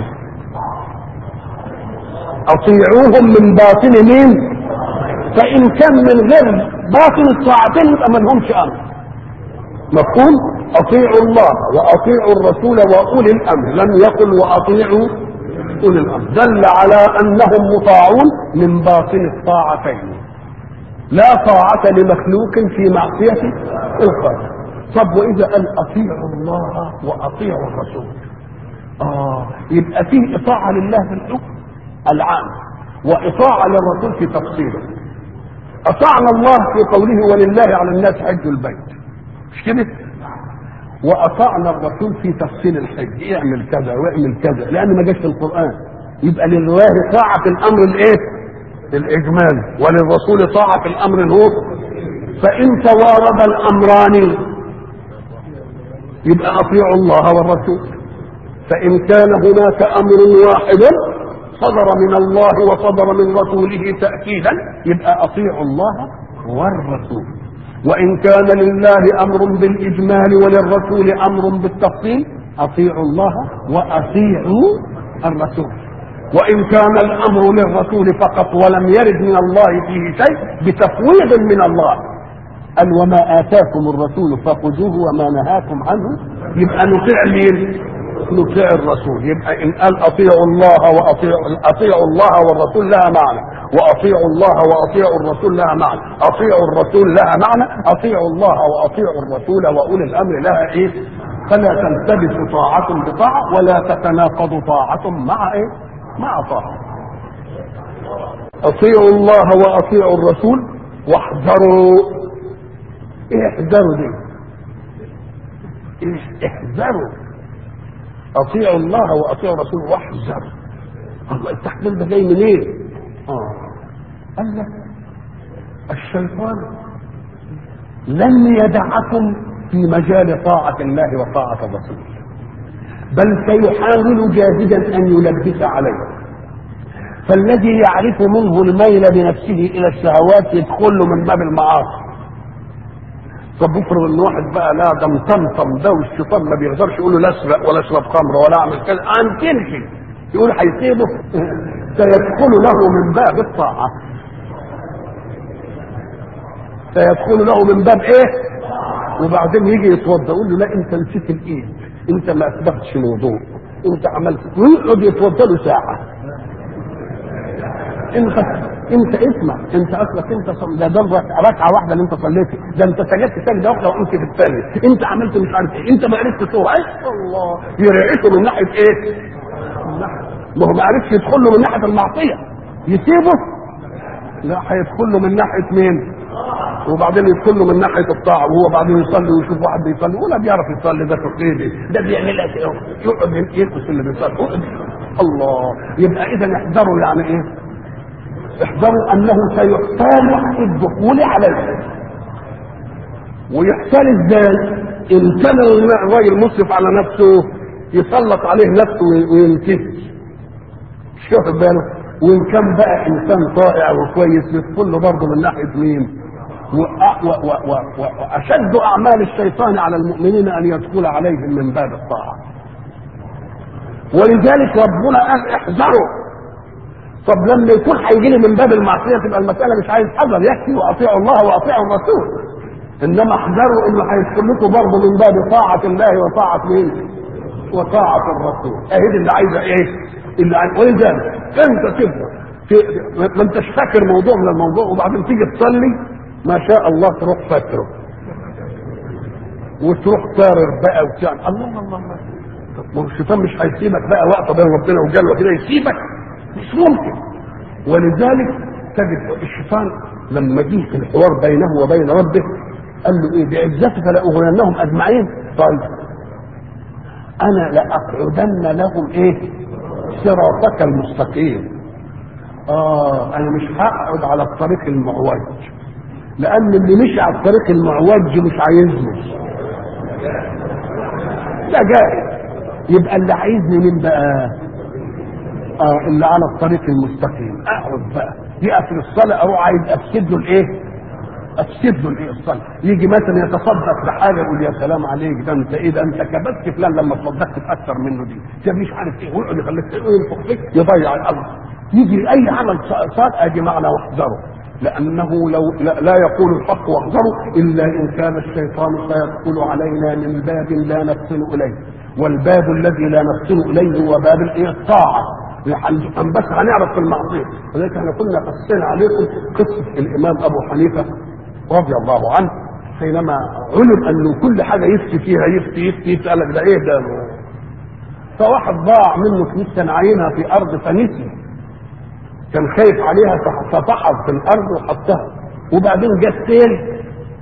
اطيعوهم من باطن مين؟ فان كان من غير باطن الطاعتين يبقى ما لهمش امر مفهوم اطيعوا الله واطيعوا الرسول واولي الامر لم يقل واطيعوا اولي الامر دل على انهم مطاعون من باطن الطاعتين لا طاعة لمخلوق في معصية الخالق طب واذا قال اطيعوا الله واطيعوا الرسول اه يبقى فيه اطاعة لله في الحكم العام واطاعة للرسول في تفصيله اطعنا الله في قوله ولله على الناس حج البيت مش كده واطعنا الرسول في تفصيل الحج اعمل كذا واعمل كذا لان ما جاش في القران يبقى لله طاعه في الامر الايه الاجمالي وللرسول طاعه في الامر الهو فان توارد الامران يبقى اطيعوا الله والرسول فان كان هناك امر واحد صدر من الله وصدر من رسوله تاكيدا يبقى اطيعوا الله والرسول وإن كان لله أمر بالإجمال وللرسول أمر بالتفصيل أطيعوا الله وأطيعوا الرسول وإن كان الأمر للرسول فقط ولم يرد من الله فيه شيء بتفويض من الله قال وما آتاكم الرسول فخذوه وما نهاكم عنه يبقى نطيع مين؟ نطيع الرسول يبقى إن قال أطيعوا الله وأطيعوا أطيعوا الله والرسول لها معنى واطيعوا الله واطيعوا الرسول لها معنى اطيعوا الرسول لها معنى اطيعوا الله واطيعوا الرسول واولي الامر لها ايه فلا تلتبس طاعة بطاعة ولا تتناقض طاعة مع ايه مع طاعة اطيعوا الله واطيعوا الرسول واحذروا ايه احذروا دي إيه احذروا اطيعوا الله واطيعوا الرسول واحذروا الله التحذير ده جاي منين إيه؟ آه. قال لك الشيطان لن يدعكم في مجال طاعة الله وطاعة الرسول بل سيحاول جاهدا أن يلبس عليه فالذي يعرف منه الميل بنفسه إلى الشهوات يدخل له من باب المعاصي طب افرض ان واحد بقى لا ده مطمطم ده والشيطان ما بيقدرش يقول له لا اسرق ولا اشرب خمر ولا اعمل كذا عن تمشي يقول هيسيبه سيدخل له من باب الطاعة سيدخل له من باب ايه وبعدين يجي يتوضا يقول له لا انت نسيت الايد انت ما اثبتش الوضوء انت عملت ويقعد يتوضا له ساعه انت انت اسمع انت اصلك انت صل... ده ده ركعه واحده اللي انت صليتها ده انت سجدت سجده واحده وقمت في الثانيه انت عملت مش عارف ايه انت ما عرفتش تروح ايه الله يرعشه من ناحيه ايه؟ من ناحيه ما هو ما عرفش يدخل له من ناحيه المعصيه يسيبه لا هيدخل له من ناحيه مين وبعدين يدخل له من ناحيه الطاعه وهو بعدين يصلي ويشوف واحد بيصلي ولا بيعرف يصلي ده تقليدي ده بيعمل لك ايه يقعد يلبس اللي بيصلي يقعد. الله يبقى اذا احذروا يعني ايه احذروا انه سيحتال الدخول عليه ويحتال ازاي ان كان الراجل مسرف على نفسه يسلط عليه نفسه وينتهي شوف باله وان كان بقى انسان طائع وكويس يدخل له برضه من ناحيه مين؟ واشد اعمال الشيطان على المؤمنين ان يدخل عليهم من باب الطاعه. ولذلك ربنا قال احذروا. طب لما يكون هيجي لي من باب المعصيه تبقى المساله مش عايز حذر يكفي واطيعوا الله واطيعوا الرسول. انما احذروا انه هيدخل لكم برضه من باب طاعه الله وطاعه مين؟ وطاعه الرسول. اهي دي اللي عايزه ايه؟ اللي عايز ولذلك انت تبدا ما انتش فاكر موضوع من الموضوع وبعدين تيجي تصلي ما شاء الله تروح فاكره وتروح طارر بقى وتعمل الله الله الله طب ما هو الشيطان مش هيسيبك بقى وقت بين ربنا وجل وكده يسيبك مش ممكن ولذلك تجد الشيطان لما جه في الحوار بينه وبين ربه قال له ايه بعزتك لاغوينهم اجمعين طيب انا لاقعدن لهم ايه صراطك المستقيم اه انا مش هقعد على الطريق المعوج لان اللي مشي على الطريق المعوج مش عايزني لا جاهز يبقى اللي عايزني مين بقى اه اللي على الطريق المستقيم اقعد بقى يقف الصلاه اروح عايز افسد له الايه افسد له الايه الصلاه يجي مثلا يتصدق بحاجه يقول يا سلام عليك ده انت ايه ده انت كبست فلان لما تصدقت باكثر منه دي ده مش عارف ايه ويقعد يخليك ينفخ فيك يضيع الامر يجي اي عمل صار ادي معنى واحذره لانه لو لا, لا يقول الحق واحذروا الا ان كان الشيطان سيدخل علينا من باب لا نفصل اليه والباب الذي لا نفصل اليه هو باب الايه الطاعه عن بس هنعرف في المعصيه ولذلك احنا كنا قصينا عليكم قصه الامام ابو حنيفه رضي الله عنه حينما علم انه كل حاجه يفتي فيها يفتي يفتي يفتي قال لك ده ايه ده فواحد ضاع منه فلوس كان عاينها في ارض فنسي كان خايف عليها ففحص في الارض وحطها وبعدين جه سيل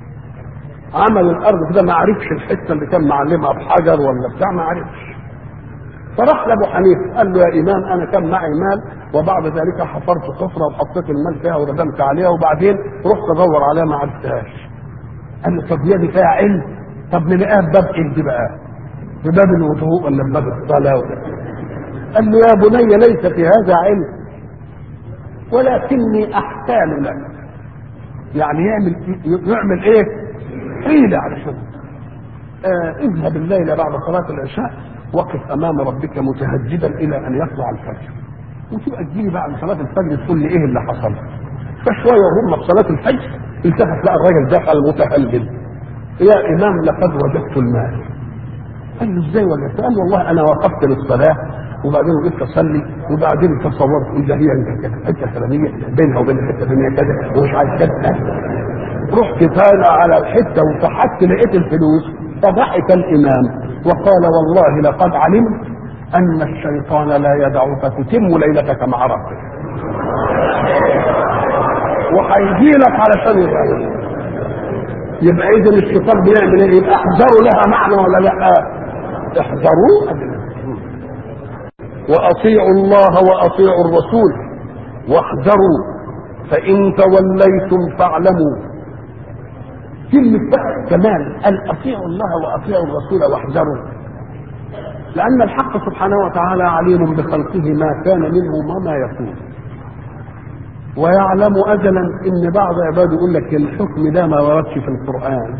عمل الارض كده ما عرفش الحته اللي كان معلمها بحجر ولا بتاع ما عرفش فراح لابو حنيفه قال له يا امام انا كان معي مال وبعد ذلك حفرت حفره وحطيت المال فيها وردمت عليها وبعدين رحت ادور عليها ما عرفتهاش قال له طب هي دي فيها علم طب نلاقيها بباب ايه دي بقى بباب الوضوء ولا بباب الصلاه ولا قال له يا بني ليس في هذا علم ولكني احتال لك يعني يعمل يعمل ايه حيله علشان آه اذهب الليل بعد صلاه العشاء وقف امام ربك متهجدا الى ان يطلع الفجر وتبقى تجيلي بعد صلاه الفجر تقول لي ايه اللي حصل فشويه وهم في صلاه الفجر التفت لقى الراجل دخل متهلل يا امام لقد وجدت المال قال له ازاي وجدت؟ قال والله انا وقفت للصلاه وبعدين وقفت اصلي وبعدين تصورت قلت ده هي الحته الفلانيه بينها وبين الحته الفلانيه كذا ومش عارف كذا رحت طالع على الحته وفحت لقيت الفلوس فضحك الامام وقال والله لقد علمت ان الشيطان لا يدعك تتم ليلتك مع ربك وهيجي لك علشان يبقى يبقى اذا الشيطان بيعمل ايه؟ يبقى احذروا لها معنى ولا لا؟ احذروا واطيعوا الله واطيعوا الرسول واحذروا فان توليتم فاعلموا كلمة بقى كمان قال اطيعوا الله واطيعوا الرسول واحذروا لان الحق سبحانه وتعالى عليم بخلقه ما كان منه وما يكون ويعلم اجلا ان بعض عباده يقول لك الحكم ده ما وردش في القران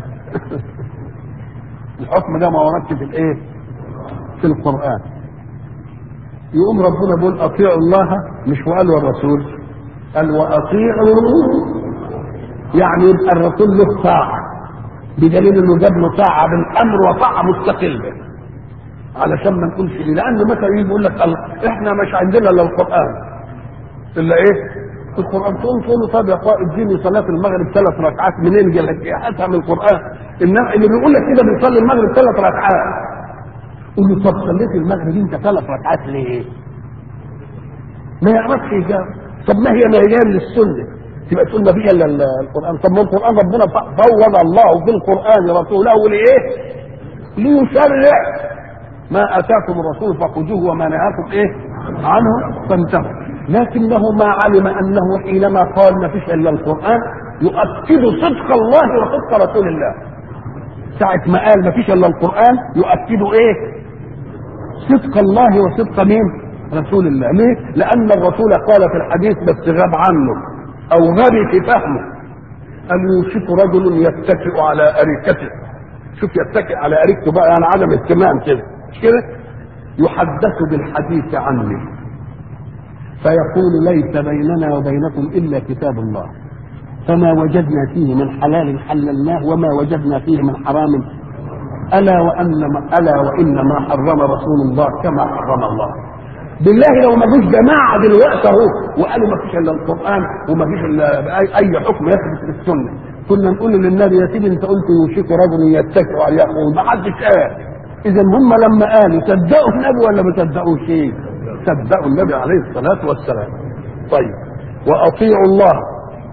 الحكم ده ما وردش في الايه في القران يقوم ربنا بيقول اطيعوا الله مش وقال والرسول قال واطيعوا يعني يبقى الرسول له طاعه بدليل انه جاب له طاعه بالامر وطاعه مستقله علشان ما نقولش ليه لانه مثلا يجي يقول لك احنا مش عندنا الا القران الا ايه؟ القران تقوم تقول له طب يا قائد اديني صلاه المغرب ثلاث ركعات منين جاب لك هاتها من القران انما اللي بيقول لك كده بيصلي المغرب ثلاث ركعات قول له طب صليت المغرب انت ثلاث ركعات ليه؟ ما يعرفش يجاوب طب ما هي ما هي جايه من السنه تبقى تقول ما فيش الا القران طب ما القران ربنا فوض الله في القران رسوله لايه؟ ليشرع ما اتاكم الرسول فخذوه وما نهاكم ايه؟ عنه فانتهوا لكنه ما علم انه حينما قال ما فيش الا القران يؤكد صدق الله وصدق رسول الله ساعة ما قال ما فيش الا القران يؤكد ايه؟ صدق الله وصدق مين؟ رسول الله ليه؟ لأن الرسول قال في الحديث بس غاب عنه أو غبي في فهمه أن يوشك رجل يتكئ على أريكته شوف يتكئ على أريكته بقى يعني عدم اهتمام كده مش كده؟ يحدث بالحديث عني فيقول ليس بيننا وبينكم إلا كتاب الله فما وجدنا فيه من حلال حللناه وما وجدنا فيه من حرام ألا وأن ألا وإن ما حرم رسول الله كما حرم الله بالله لو ما فيش جماعة دلوقتي أهو وقالوا ما فيش إلا القرآن وما فيش إلا أي حكم يثبت في السنة كنا نقول للنبي يا سيدي أنت قلت يوشك رجل يتكئ على يقول ما حدش قال إذا هم لما قالوا صدقوا النبي ولا ما صدقوش صدقوا النبي عليه الصلاة والسلام طيب وأطيعوا الله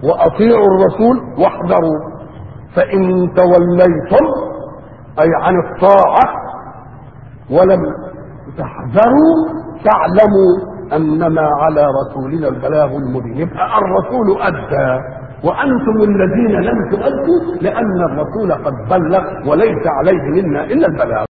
واطيعوا الرسول واحذروا فان توليتم اي عن الطاعه ولم تحذروا فاعلموا انما على رسولنا البلاغ المبين يبقى الرسول ادى وانتم الذين لم تؤدوا لان الرسول قد بلغ وليس عليه منا الا البلاغ